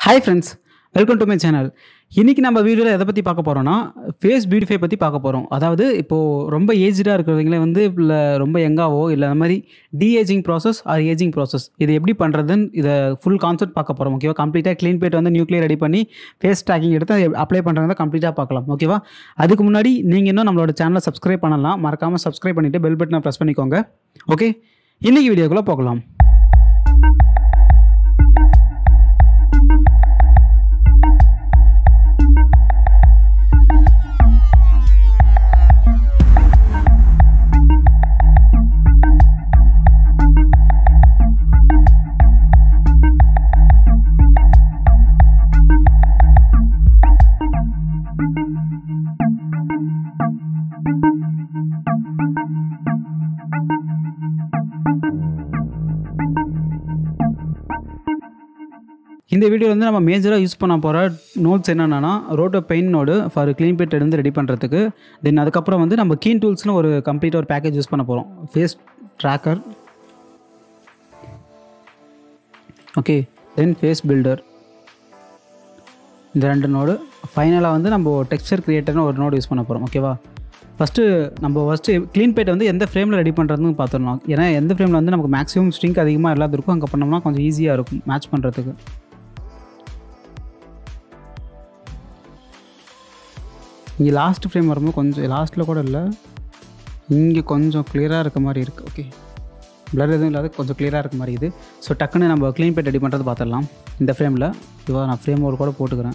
Hi friends welcome to my channel இன்றைக்கி நம்ம வீடியோவில் எதை பற்றி பார்க்க போகிறோம்னா ஃபேஸ் பியூட்டிஃபை பற்றி பார்க்க போகிறோம் அதாவது இப்போது ரொம்ப ஏஜ்டாக இருக்கிறவங்களே வந்து இல்லை ரொம்ப யங்காவோ இல்லை அந்த மாதிரி deaging process or aging process இது எப்படி பண்ணுறதுன்னு இதை ஃபுல் கான்செப்ட் பார்க்க போகிறோம் ஓகேவா கம்ப்ளீட்டாக க்ளீன் பேட் வந்து நியூக்ளியர் ரெடி பண்ணி ஃபேஸ் ட்ராக்கிங் எடுத்து அதை அப்ளை பண்ணுறத கம்ப்ளீட்டாக பார்க்கலாம் ஓகேவா அதுக்கு முன்னாடி நீங்கள் இன்னும் நம்மளோட சேனலை சப்ஸ்கிரைப் பண்ணலாம் மறக்காமல் சப்ஸ்கிரைப் பண்ணிவிட்டு பெல் பட்டனை ப்ரெஸ் பண்ணிக்கோங்க ஓகே இன்றைக்கி வீடியோக்குள்ளே போகலாம் இந்த வீடியோவில் வந்து நம்ம மேஜராக யூஸ் பண்ண போகிற நோட்ஸ் என்னென்னா roto paint node for clean plate இருந்து ரெடி பண்ணுறதுக்கு தென் அதுக்கப்புறம் வந்து நம்ம கீன் டூல்ஸ்னு ஒரு கம்ப்ளீட்டாக ஒரு பேக்கேஜ் யூஸ் பண்ண போகிறோம் face tracker okay then face builder இந்த ரெண்டு நோடு ஃபைனலாக வந்து நம்ம டெக்ஸ்சர் க்ரியேட்டர்னு ஒரு நோடு யூஸ் பண்ண போகிறோம் ஓகேவா ஃபஸ்ட்டு நம்ம ஃபஸ்ட்டு க்ளீன் பேட் வந்து எந்த ஃப்ரேமில் ரெடி பண்ணுறதுன்னு பார்த்துடணும் ஏன்னா எந்த ஃப்ரேமில் வந்து நமக்கு மேக்ஸிமம் ஸ்ட்ரிங்க் அதிகமாக எல்லாத்து இருக்கும் அங்கே பண்ணோம்னா கொஞ்சம் ஈஸியாக இருக்கும் மேட்ச் பண்ணுறதுக்கு இங்கே லாஸ்ட் ஃப்ரேம் வரும்போது கொஞ்சம் லாஸ்ட்டில் கூட இல்லை இங்கே கொஞ்சம் கிளியராக இருக்க மாதிரி இருக்குது ஓகே பிளர் எதுவும் இல்லாத கொஞ்சம் கிளியராக இருக்க மாதிரி இது ஸோ டக்குன்னு நம்ம க்ளீன் பேட் ரெடி பண்ணுறது பார்த்துடலாம் இந்த ஃப்ரேமில் இதுவாக நான் ஃப்ரேம் ஒரு கூட போட்டுக்கிறேன்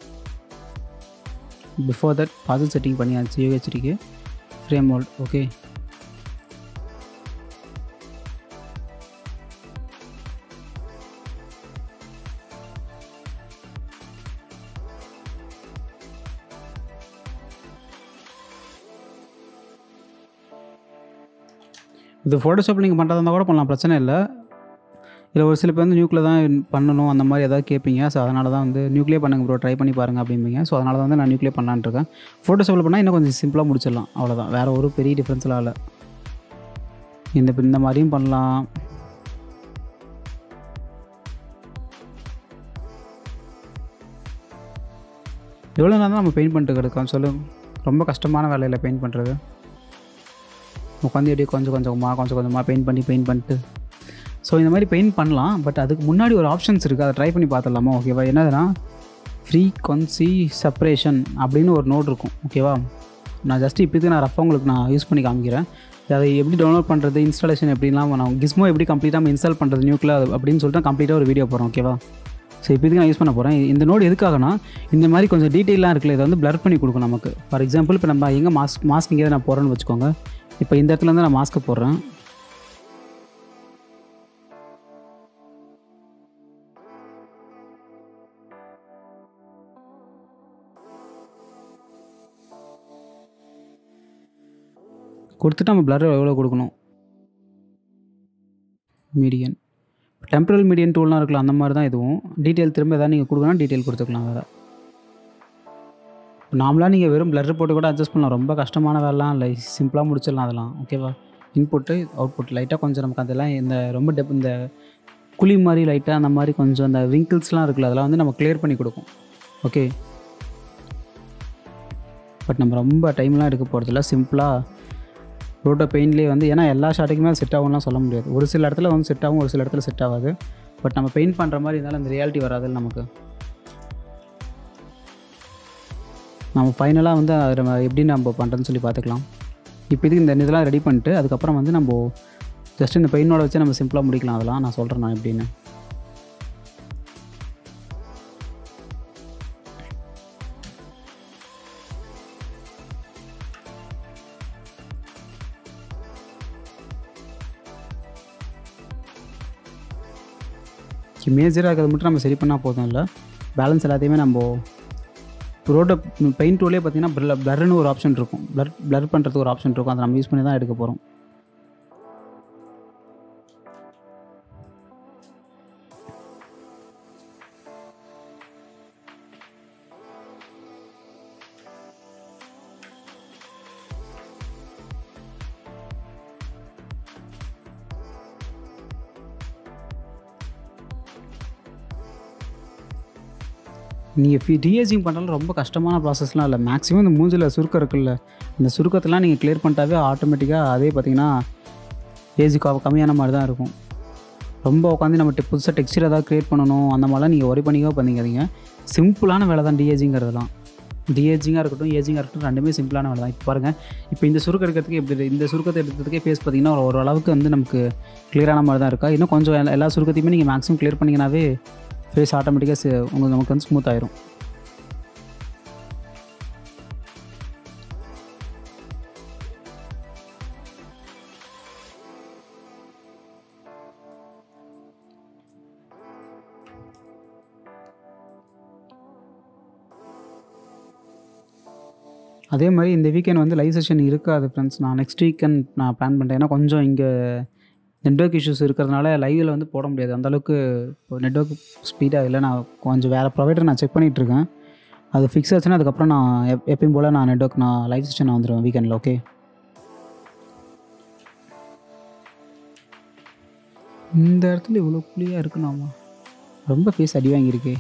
பிஃபோர் தட் பாசில் செட்டிங் பண்ணியாச்சு யூஹெச்டிக்கு ஃப்ரேம் மோல்ட் ஓகே இது ஃபோட்டோஷாப் நீங்கள் பண்ணுறதா இருந்தால் கூட பண்ணலாம் பிரச்சனை இல்லை இதில் ஒரு சில பேர் வந்து நியூக்கில் தான் பண்ணணும் அந்த மாதிரி ஏதாவது கேட்பீங்க ஸோ அதனால தான் வந்து நியூக்ளியே பண்ணுங்க ப்ரோ ட்ரை பண்ணி பாருங்க அப்படிம்பீங்க ஸோ அதனால தான் வந்து நான் நியூக்ளியே பண்ணலான்னு இருக்கேன் ஃபோட்டோஷாப்பில் பண்ணால் இன்னும் கொஞ்சம் சிம்பிளாக முடிச்சிடலாம் அவ்வளோதான் வேறு ஒரு பெரிய டிஃப்ரென்ஸ்லாம் இல்லை இந்த இந்த மாதிரியும் பண்ணலாம் எவ்வளோ நேரம் தான் நம்ம பெயிண்ட் பண்ணிட்டு கிடக்கோம் சொல்லு ரொம்ப கஷ்டமான வேலையில் பெயிண்ட் பண்ணுறது உட்காந்து அப்படியே கொஞ்சம் கொஞ்சமாக கொஞ்சம் கொஞ்சமாக பெயிண்ட் பண்ணி பெயிண்ட் பண்ணிட்டு ஸோ இந்த மாதிரி பெயிண்ட் பண்ணலாம் பட் அதுக்கு முன்னாடி ஒரு ஆப்ஷன்ஸ் இருக்குது அதை ட்ரை பண்ணி பார்த்துடலாமா ஓகேவா என்னதுன்னா ஃப்ரீக்வன்சி செப்பரேஷன் அப்படின்னு ஒரு நோட் இருக்கும் ஓகேவா நான் ஜஸ்ட் இப்போதைக்கு நான் ரஃபாக உங்களுக்கு நான் யூஸ் பண்ணி காமிக்கிறேன் அதை எப்படி டவுன்லோட் பண்ணுறது இன்ஸ்டாலேஷன் எப்படிலாம் நான் கிஸ்மோ எப்படி கம்ப்ளீட்டாக இன்ஸ்டால் பண்ணுறது நியூக்கில் அப்படின்னு சொல்லிட்டு கம்ப்ளீட்டாக ஒரு வீடியோ போகிறோம் ஓகேவா ஸோ இப்போதைக்கு நான் யூஸ் பண்ண போகிறேன் இந்த நோடு எதுக்காகனா இந்த மாதிரி கொஞ்சம் டீட்டெயிலாக இருக்குல்ல இதை வந்து பிளர் பண்ணி கொடுக்கும் நமக்கு ஃபார் எக்ஸாம்பிள் இப்போ நம்ம எங்கே மாஸ்க் மாஸ்க் எங்கேயாவது நான் போகிறேன்னு வச்சுக்கோங்க இப்போ இந்த இடத்துல இருந்து நான் மாஸ்க்கு போடுறேன் கொடுத்துட்டு நம்ம பிளர் எவ்வளோ கொடுக்கணும் மீடியன் டெம்பரல் மீடியன் டூல்லாம் இருக்கலாம் அந்த மாதிரி தான் இதுவும் டீட்டெயில் திரும்ப எதாவது நீங்கள் கொடுக்கணும் டீட்டெயில் கொடுத்துக்கலாம் வேறு நார்மலாக நீங்கள் வெறும் பிளர் போட்டு கூட அட்ஜஸ்ட் பண்ணலாம் ரொம்ப கஷ்டமான வேலைலாம் இல்லை சிம்பிளாக முடிச்சிடலாம் அதெல்லாம் ஓகேவா இன்புட்டு அவுட்புட் லைட்டாக கொஞ்சம் நமக்கு அதெல்லாம் இந்த ரொம்ப டெப் இந்த குழி மாதிரி லைட்டாக அந்த மாதிரி கொஞ்சம் அந்த விங்கிள்ஸ்லாம் இருக்குல்ல அதெல்லாம் வந்து நம்ம கிளியர் பண்ணி கொடுக்கும் ஓகே பட் நம்ம ரொம்ப டைம்லாம் எடுக்க போகிறதில்ல சிம்பிளாக ரோட்டோ பெயிண்ட்லேயே வந்து ஏன்னா எல்லா ஷாட்டுக்குமே செட் ஆகும்லாம் சொல்ல முடியாது ஒரு சில இடத்துல வந்து செட் ஆகும் ஒரு சில இடத்துல செட் ஆகாது பட் நம்ம பெயிண்ட் பண்ணுற மாதிரி இருந்தாலும் அந்த ரியாலிட்டி வராது நமக்கு நம்ம ஃபைனலாக வந்து அதை நம்ம எப்படி நம்ம பண்ணுறதுன்னு சொல்லி பார்த்துக்கலாம் இப்போ இதுக்கு இந்த இதெல்லாம் ரெடி பண்ணிட்டு அதுக்கப்புறம் வந்து நம்ம ஜஸ்ட் இந்த பெயினோட வச்சு நம்ம சிம்பிளாக முடிக்கலாம் அதெல்லாம் நான் சொல்கிறேன் நான் எப்படின்னு மேஜராக இருக்கிறது மட்டும் நம்ம சரி பண்ணால் போதும் இல்லை பேலன்ஸ் எல்லாத்தையுமே நம்ம ரோட்டை பெயிண்ட் டூலே பார்த்தீங்கன்னா ப்ளர் ப்ளர்னு ஒரு ஆப்ஷன் இருக்கும் ப்ளர் ப்ளர் பண்ணுறதுக்கு ஒரு ஆப்ஷன் இருக்கும் அதை நம்ம யூஸ் பண்ணி தான் எடுக்க போகிறோம் நீங்கள் ஃபி டிஏஜிங் பண்ணுறது ரொம்ப கஷ்டமான ப்ராசஸ்லாம் இல்லை மேக்ஸிமம் இந்த மூஞ்சில் சுருக்கம் இருக்குல்ல இந்த சுருக்கத்தெல்லாம் நீங்கள் கிளியர் பண்ணிட்டாவே ஆட்டோமேட்டிக்காக அதே பார்த்தீங்கன்னா ஏஜ் கம்மியான மாதிரி தான் இருக்கும் ரொம்ப உட்காந்து நம்ம டெ- புதுசாக டெக்ஸ்டர் ஏதாவது க்ரியேட் பண்ணணும் அந்த மாதிரிலாம் நீங்கள் ஒரி பண்ணிக்கோ பண்ணிக்காதீங்க சிம்பிளான வேலை தான் டிஏஜிங்கிறதுலாம் டிஏஜிங்காக இருக்கட்டும் ஏஜிங்காக இருக்கட்டும் ரெண்டுமே சிம்பிளான வேலை தான் இப்போ பாருங்கள் இப்போ இந்த சுருக்கம் எடுக்கிறதுக்கு எப்படி இது- இந்த சுருக்கத்தை எடுக்கிறதுக்கே ஃபேஸ் பார்த்தீங்கன்னா ஒரு ஓரளவுக்கு வந்து நமக்கு கிளியரான மாதிரி தான் இருக்கா இன்னும் கொஞ்சம் எல்லா- எல்லா சுருக்கத்தையுமே நீங்கள் மேக்ஸிமம் கிளியர் பண்ணிங்கனாவே ஃபேஸ் ஆட்டோமேட்டிக்காக உங்களுக்கு நமக்கு வந்து ஸ்மூத் ஆயிரும் அதே மாதிரி இந்த வீக்கெண்ட் வந்து லைவ் செஷன் இருக்காது ஃப்ரெண்ட்ஸ் நான் நெக்ஸ்ட் வீக்கெண்ட் நான் பிளான் பண்ணுறேன் ஏன்னா கொஞ்சம் இங்கே நெட்ஒர்க் இஷ்யூஸ் இருக்கிறதுனால லைவில் வந்து போட முடியாது அந்தளவுக்கு நெட்ஒர்க் ஸ்பீடாக இல்லை நான் கொஞ்சம் வேறு ப்ரொவைடர் நான் செக் பண்ணிகிட்ருக்கேன் அது ஃபிக்ஸ் ஆச்சுன்னா அதுக்கப்புறம் நான் எப் எப்பயும் போல் நான் நெட்ஒர்க் நான் லைவ் செஷன் வந்துடுவேன் வீக்கெண்டில் ஓகே இந்த இடத்துல இவ்வளோ புளியாக இருக்குனாமா ரொம்ப ஃபேஸ் அடி வாங்கியிருக்கே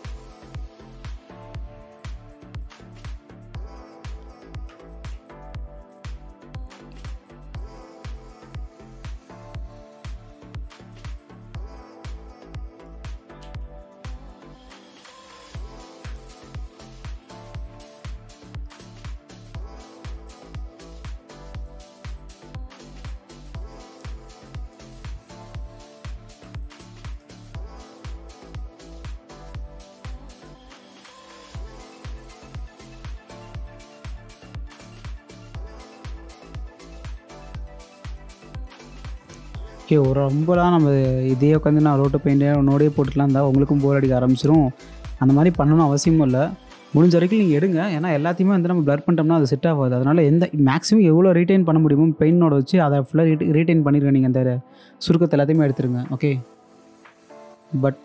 ஓகே ஒரு ரொம்பலாம் நம்ம இதே உட்காந்து நான் ரோட்டு பெயிண்டே நோடே போட்டுக்கலாம் இருந்தால் உங்களுக்கும் போர் அடிக்க ஆரம்பிச்சிரும் அந்த மாதிரி பண்ணணும் அவசியமும் இல்லை முடிஞ்ச வரைக்கும் நீங்கள் எடுங்க ஏன்னா எல்லாத்தையுமே வந்து நம்ம ப்ளர் பண்ணிட்டோம்னா அது செட் ஆகாது அதனால் எந்த மேக்ஸிமம் எவ்வளோ ரீட்டைன் பண்ண முடியுமோ பெயினோட வச்சு அதை ஃபுல்லாக ரீட் ரீட்டைன் பண்ணிடுங்க நீங்கள் அந்த சுருக்கத்தை எல்லாத்தையுமே எடுத்துருங்க ஓகே பட்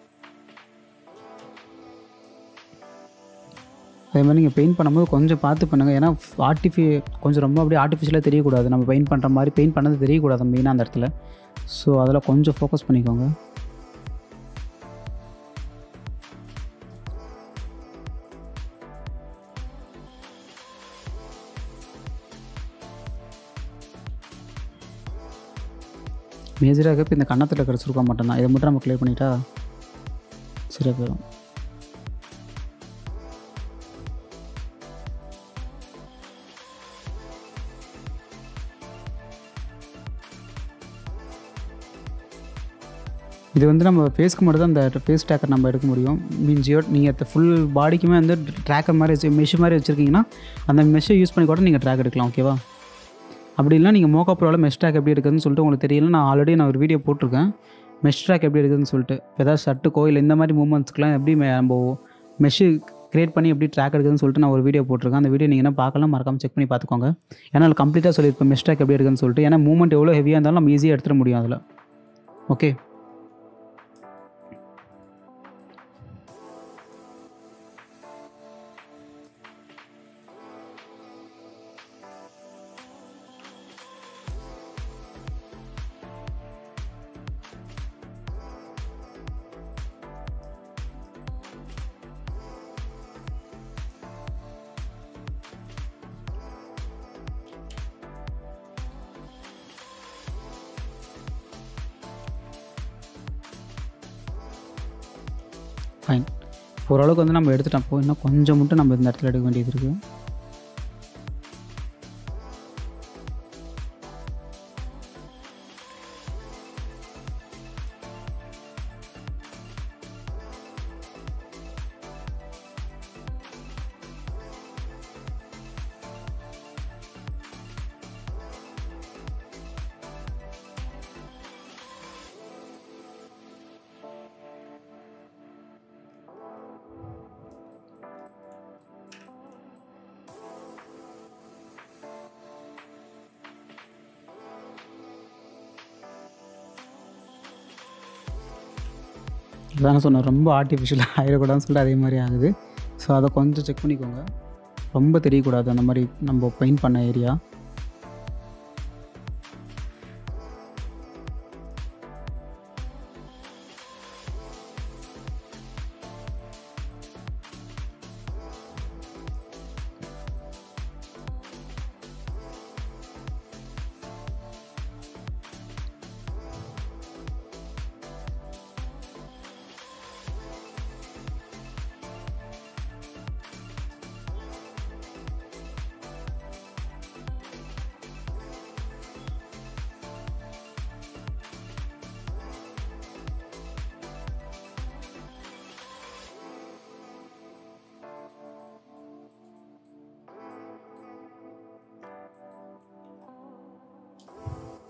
அதே மாதிரி நீங்கள் பெயிண்ட் பண்ணும்போது கொஞ்சம் பார்த்து பண்ணுங்கள் ஏன்னா ஆர்டிஃபி கொஞ்சம் ரொம்ப அப்படியே ஆர்டிஃபிஷியலாக தெரியக்கூடாது நம்ம பெயிண்ட் பண்ணுற மாதிரி பெயிண்ட் பண்ணது தெரியக்கூடாது மெயினாக அந்த இடத்துல ஸோ அதில் கொஞ்சம் ஃபோக்கஸ் பண்ணிக்கோங்க மேஜராக இப்போ இந்த கன்னத்தில் கிடச்சிருக்க மட்டும்தான் இதை மட்டும் நம்ம கிளியர் பண்ணிட்டா சரியாக போயிடும் இது வந்து நம்ம ஃபேஸ்க்கு மட்டும் தான் இந்த ஃபேஸ் ட்ராக்கர் நம்ம எடுக்க முடியும் மீன் ஜியோ நீங்கள் ஃபுல் பாடிக்குமே வந்து ட்ராக்கர் மாதிரி வச்சு மெஷ் மாதிரி வச்சுருக்கீங்கன்னா அந்த மெஷ்ஷை யூஸ் பண்ணி கூட நீங்கள் ட்ராக் எடுக்கலாம் ஓகேவா அப்படி இல்லை நீங்கள் மோக்கா ப்ரோவில் மெஷ் ட்ராக் எப்படி எடுக்குதுன்னு சொல்லிட்டு உங்களுக்கு தெரியல நான் ஆல்ரெடி நான் ஒரு வீடியோ போட்டிருக்கேன் மெஷ் ட்ராக் எப்படி எடுக்குதுன்னு சொல்லிட்டு இப்போ ஏதாவது ஷர்ட்டுக்கோ இல்லை இந்த மாதிரி மூமெண்ட்ஸ்க்குலாம் எப்படி மே- நம்ம மெஷ்ஷு கிரியேட் பண்ணி எப்படி ட்ராக் எடுக்குதுன்னு சொல்லிட்டு நான் ஒரு வீடியோ போட்டிருக்கேன் அந்த வீடியோ நீங்கள் என்ன பார்க்கலாம் மறக்காம செக் பண்ணி பார்த்துக்கோங்க ஏன்னா அதில் கம்ப்ளீட்டாக சொல்லியிருப்பேன் மெஷ் ட்ராக் எப்படி எடுக்குதுன்னு சொல்லிட்டு ஏன்னா மூமெண்ட் எவ்வளோ ஹெவியாக இருந்தாலும் நம்ம ஈஸியாக எடுத்துட முடியும் அதில் ஓகே ஃபைன் ஓரளவுக்கு வந்து நம்ம எடுத்துட்டோம் அப்போ இன்னும் கொஞ்சம் மட்டும் நம்ம இந்த இடத்துல எடுக்க வேண்டியது இருக்குது இதான் சொன்னேன் ரொம்ப ஆர்டிஃபிஷியலாக ஆகிடக்கூடாதுன்னு சொல்லிட்டு அதே மாதிரி ஆகுது ஸோ அதை கொஞ்சம் செக் பண்ணிக்கோங்க ரொம்ப தெரியக்கூடாது அந்த மாதிரி நம்ம பெயிண்ட் பண்ண ஏரியா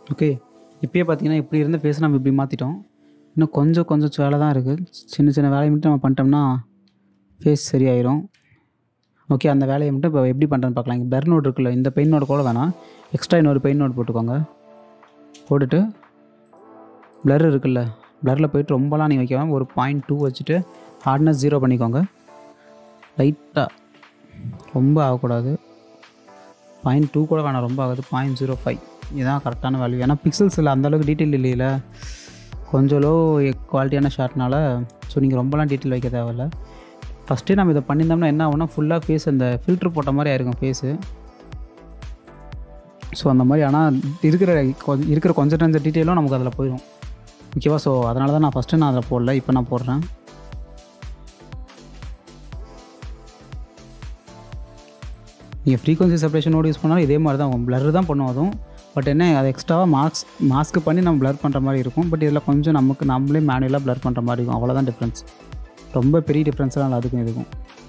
ஓகே இப்பயே பார்த்தீங்கன்னா இப்படி இருந்த ஃபேஸ் நம்ம இப்படி மாற்றிட்டோம் இன்னும் கொஞ்சம் கொஞ்சம் வேலை தான் இருக்குது சின்ன சின்ன வேலையை மட்டும் நம்ம பண்ணிட்டோம்னா ஃபேஸ் சரியாயிரும் ஓகே அந்த வேலையை மட்டும் இப்போ எப்படி பண்ணுறேன்னு பார்க்கலாம் இங்கே பெர் நோட் இருக்குல்ல இந்த பெயின் நோட் கூட வேணாம் எக்ஸ்ட்ரா இன்னொரு பெயின் நோட் போட்டுக்கோங்க போட்டுட்டு பிளர் இருக்குல்ல பிளரில் போயிட்டு ரொம்பலாம் நீங்கள் வைக்காம ஒரு பாயிண்ட் டூ வச்சுட்டு ஹார்ட்னஸ் ஜீரோ பண்ணிக்கோங்க லைட்டாக ரொம்ப ஆகக்கூடாது பாயிண்ட் டூ கூட வேணாம் ரொம்ப ஆகுது பாயிண்ட் ஜீரோ ஃபைவ் இதுதான் கரெக்டான வேல்யூ ஏன்னா பிக்சல்ஸில் அந்தளவுக்கு டீட்டெயில் இல்லையில கொஞ்சம் லோ குவாலிட்டியான ஷார்ட்னால ஸோ நீங்கள் ரொம்பலாம் டீட்டெயில் வைக்க தேவையில்ல ஃபஸ்ட்டே நம்ம இதை பண்ணியிருந்தோம்னா என்ன ஆகும்னா ஃபுல்லாக ஃபேஸ் அந்த ஃபில்ட்ரு போட்ட மாதிரி ஆயிருக்கும் ஃபேஸு ஸோ அந்த மாதிரி ஆனால் இருக்கிற கொ- இருக்கிற கொஞ்சம் கொஞ்சம் டீட்டெயிலும் நமக்கு அதில் போயிடும் ஓகேவா ஸோ அதனால தான் நான் ஃபஸ்ட்டு நான் அதில் போடல இப்போ நான் போடுறேன் நீங்கள் ஃப்ரீக்வன்சி செப்பரேஷனோடு யூஸ் பண்ணாலும் இதே மாதிரி தான் blur தான் பண்ணும் அதுவும் பட் என்ன அது எக்ஸ்ட்ராவாக மாஸ்க் மாஸ்க் பண்ணி நம்ம blur பண்ணுற மாதிரி இருக்கும் பட் இதில் கொஞ்சம் நமக்கு நம்மளே மேனுவலாக blur பண்ணுற மாதிரி இருக்கும் அவ்வளோதான் டிஃப்ரென்ஸ் ரொம்ப பெரிய டிஃப்ரென்ஸ்லாம் இல்லை அதுக்கும் இதுக்கும்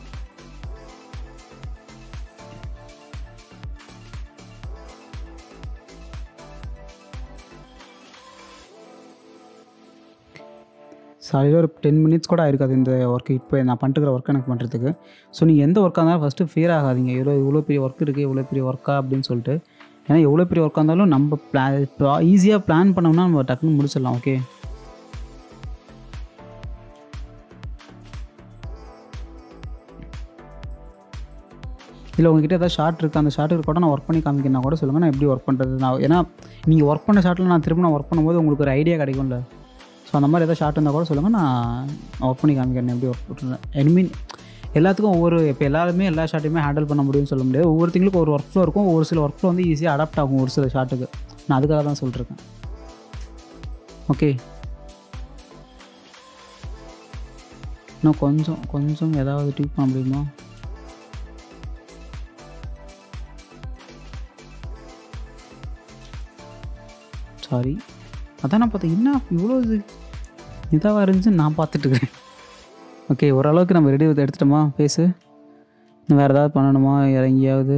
சாலிடாக ஒரு டென் மினிட்ஸ் கூட ஆயிருக்காது இந்த ஒர்க்கு இப்போ நான் பண்ணிட்டுக்கிற ஒர்க் எனக்கு பண்ணுறதுக்கு ஸோ நீங்கள் எந்த ஒர்க்காக இருந்தாலும் ஃபஸ்ட்டு ஃபியர் ஆகாதீங்க இவ்வளோ இவ்வளோ பெரிய ஒர்க் இருக்குது இவ்வளோ பெரிய ஒர்க்கா அப்படின்னு சொல்லிட்டு ஏன்னா எவ்வளோ பெரிய ஒர்க்காக இருந்தாலும் நம்ம பிளா ஈஸியாக பிளான் பண்ணோம்னா நம்ம டக்குன்னு முடிச்சிடலாம் ஓகே இல்லை உங்ககிட்ட ஏதாவது ஷார்ட் இருக்குது அந்த ஷார்ட்டுக்கு கூட நான் ஒர்க் பண்ணி காமிக்கணும் கூட சொல்லுங்கள் நான் எப்படி ஒர்க் பண்ணுறது நான் ஏன்னா நீங்கள் ஒர்க் பண்ண ஷார்ட்டில் நான் திரும்ப நான் ஒர்க் பண்ணும்போது உங்களுக்கு ஒரு ஐடியா கிடைக்கும்ல ஸோ அந்த மாதிரி ஏதாவது ஷார்ட் இருந்தால் கூட சொல்லுங்கள் நான் ஒர்க் பண்ணி காமிக்கிறேன் எப்படி ஒர்க் பண்ணுறேன் ஐ மீன் எல்லாத்துக்கும் ஒவ்வொரு இப்போ எல்லாருமே எல்லா ஷார்ட்டையுமே ஹேண்டில் பண்ண முடியும்னு சொல்ல முடியாது ஒவ்வொருத்தங்களுக்கும் ஒரு ஒர்க் ஃப்ளோ இருக்கும் ஒரு சில ஒர்க் ஃப்ளோ வந்து ஈஸியாக அடாப்ட் ஆகும் ஒரு சில ஷார்ட்டுக்கு நான் அதுக்காக தான் சொல்லிட்டுருக்கேன் ஓகே இன்னும் கொஞ்சம் கொஞ்சம் ஏதாவது ட்வீட் பண்ண முடியுமா சாரி அதான் நான் பார்த்தேன் என்ன இவ்வளோ இது இதாக இருந்துச்சு நான் பார்த்துட்டு இருக்கிறேன் ஓகே ஓரளவுக்கு நம்ம ரெடி எடுத்துட்டோமா ஃபேஸு இன்னும் வேறு ஏதாவது பண்ணணுமா இறங்கியாவது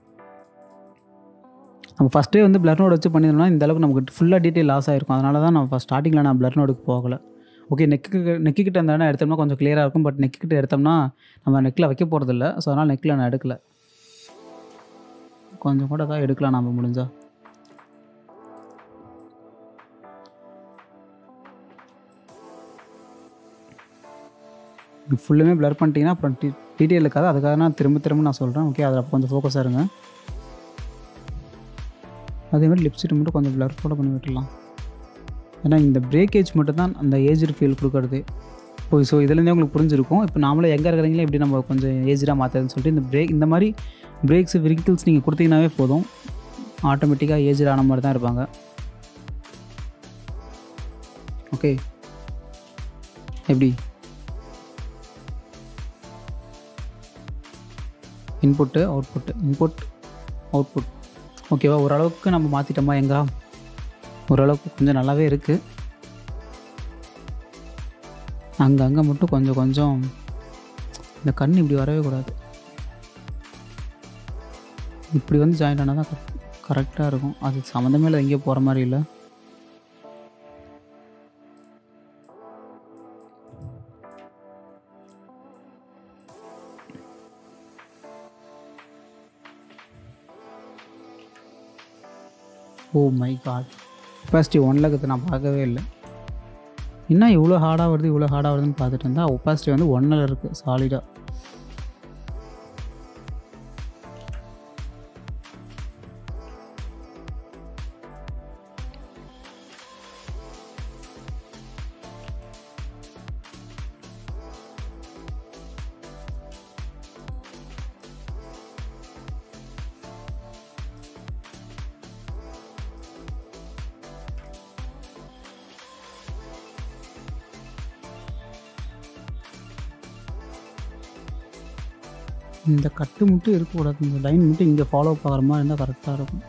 நம்ம ஃபஸ்ட்டே வந்து பிளர் நோட் வச்சு பண்ணியிருந்தோம்னா இந்த அளவுக்கு நமக்கு ஃபுல்லாக டீட்டெயில் லாஸ் ஆகிருக்கும் அதனால தான் நான் ஃபஸ்ட் ஸ்டார்டிங்கில் நான் பிளர் நோடுக்கு போகலை ஓகே நெக்கு நெக்கு கிட்ட இருந்தாலும் எடுத்தோம்னா கொஞ்சம் கிளியராக இருக்கும் பட் நெக்கு கிட்ட எடுத்தோம்னா நம்ம நெக்கில் வைக்க போகிறதில்ல ஸோ அதனால் நெக்கில் நான் எடுக்கல கொஞ்சம் கூட தான் எடுக்கலாம் நம்ம முடிஞ்சா ஃபுல்லுமே ப்ளர் பண்ணிட்டீங்கன்னா அப்புறம் டி டீட்டெயில் இருக்காது அதுக்காக நான் திரும்ப திரும்ப நான் சொல்கிறேன் ஓகே அதில் கொஞ்சம் ஃபோக்கஸாக இருங்க அதே மாதிரி லிப்ஸ்டிக் மட்டும் கொஞ்சம் ப்ளர் கூட பண்ணி விட்டுடலாம் ஏன்னா இந்த பிரேக்கேஜ் மட்டும் தான் அந்த ஏஜ்டு ஃபீல் கொடுக்கறது இப்போ ஸோ இதுலேருந்தே உங்களுக்கு புரிஞ்சிருக்கும் இப்போ நாமளே எங்கே இருக்கிறீங்களே எப்படி நம்ம கொஞ்சம் ஏஜ்டாக மாற்றுறதுன்னு சொல்லிட்டு இந்த பிரேக் இந்த மாதிரி பிரேக்ஸ் விரிக்கிள்ஸ் நீங்கள் கொடுத்தீங்கன்னாவே போதும் ஆட்டோமேட்டிக்காக ஏஜ்டு ஆன மாதிரி தான் இருப்பாங்க ஓகே எப்படி இன்புட்டு அவுட்புட்டு இன்புட் அவுட்புட் ஓகேவா ஓரளவுக்கு நம்ம மாற்றிட்டோமா எங்கா ஓரளவுக்கு கொஞ்சம் நல்லாவே இருக்குது அங்கங்கே மட்டும் கொஞ்சம் கொஞ்சம் இந்த கண் இப்படி வரவே கூடாது இப்படி வந்து ஜாயின் ஆனால் தான் கரெக்டாக இருக்கும் அது சம்மந்தமே இல்லை எங்கேயோ போகிற மாதிரி இல்லை ஓ மை காட் ஒப்பாசிட்டி ஒன்ல இருக்குது நான் பார்க்கவே இல்லை என்ன இவ்வளோ ஹார்டாக வருது இவ்வளோ ஹார்டாக வருதுன்னு பார்த்துட்டு இருந்தா ஒப்பாசிட்டி வந்து ஒன்றில் இருக்குது சாலிடாக இந்த கட்டு மட்டும் இருக்கக்கூடாது இந்த லைன் மட்டும் இங்கே ஃபாலோ ஆகிற மாதிரி இருந்தால் கரெக்டாக இருக்கும்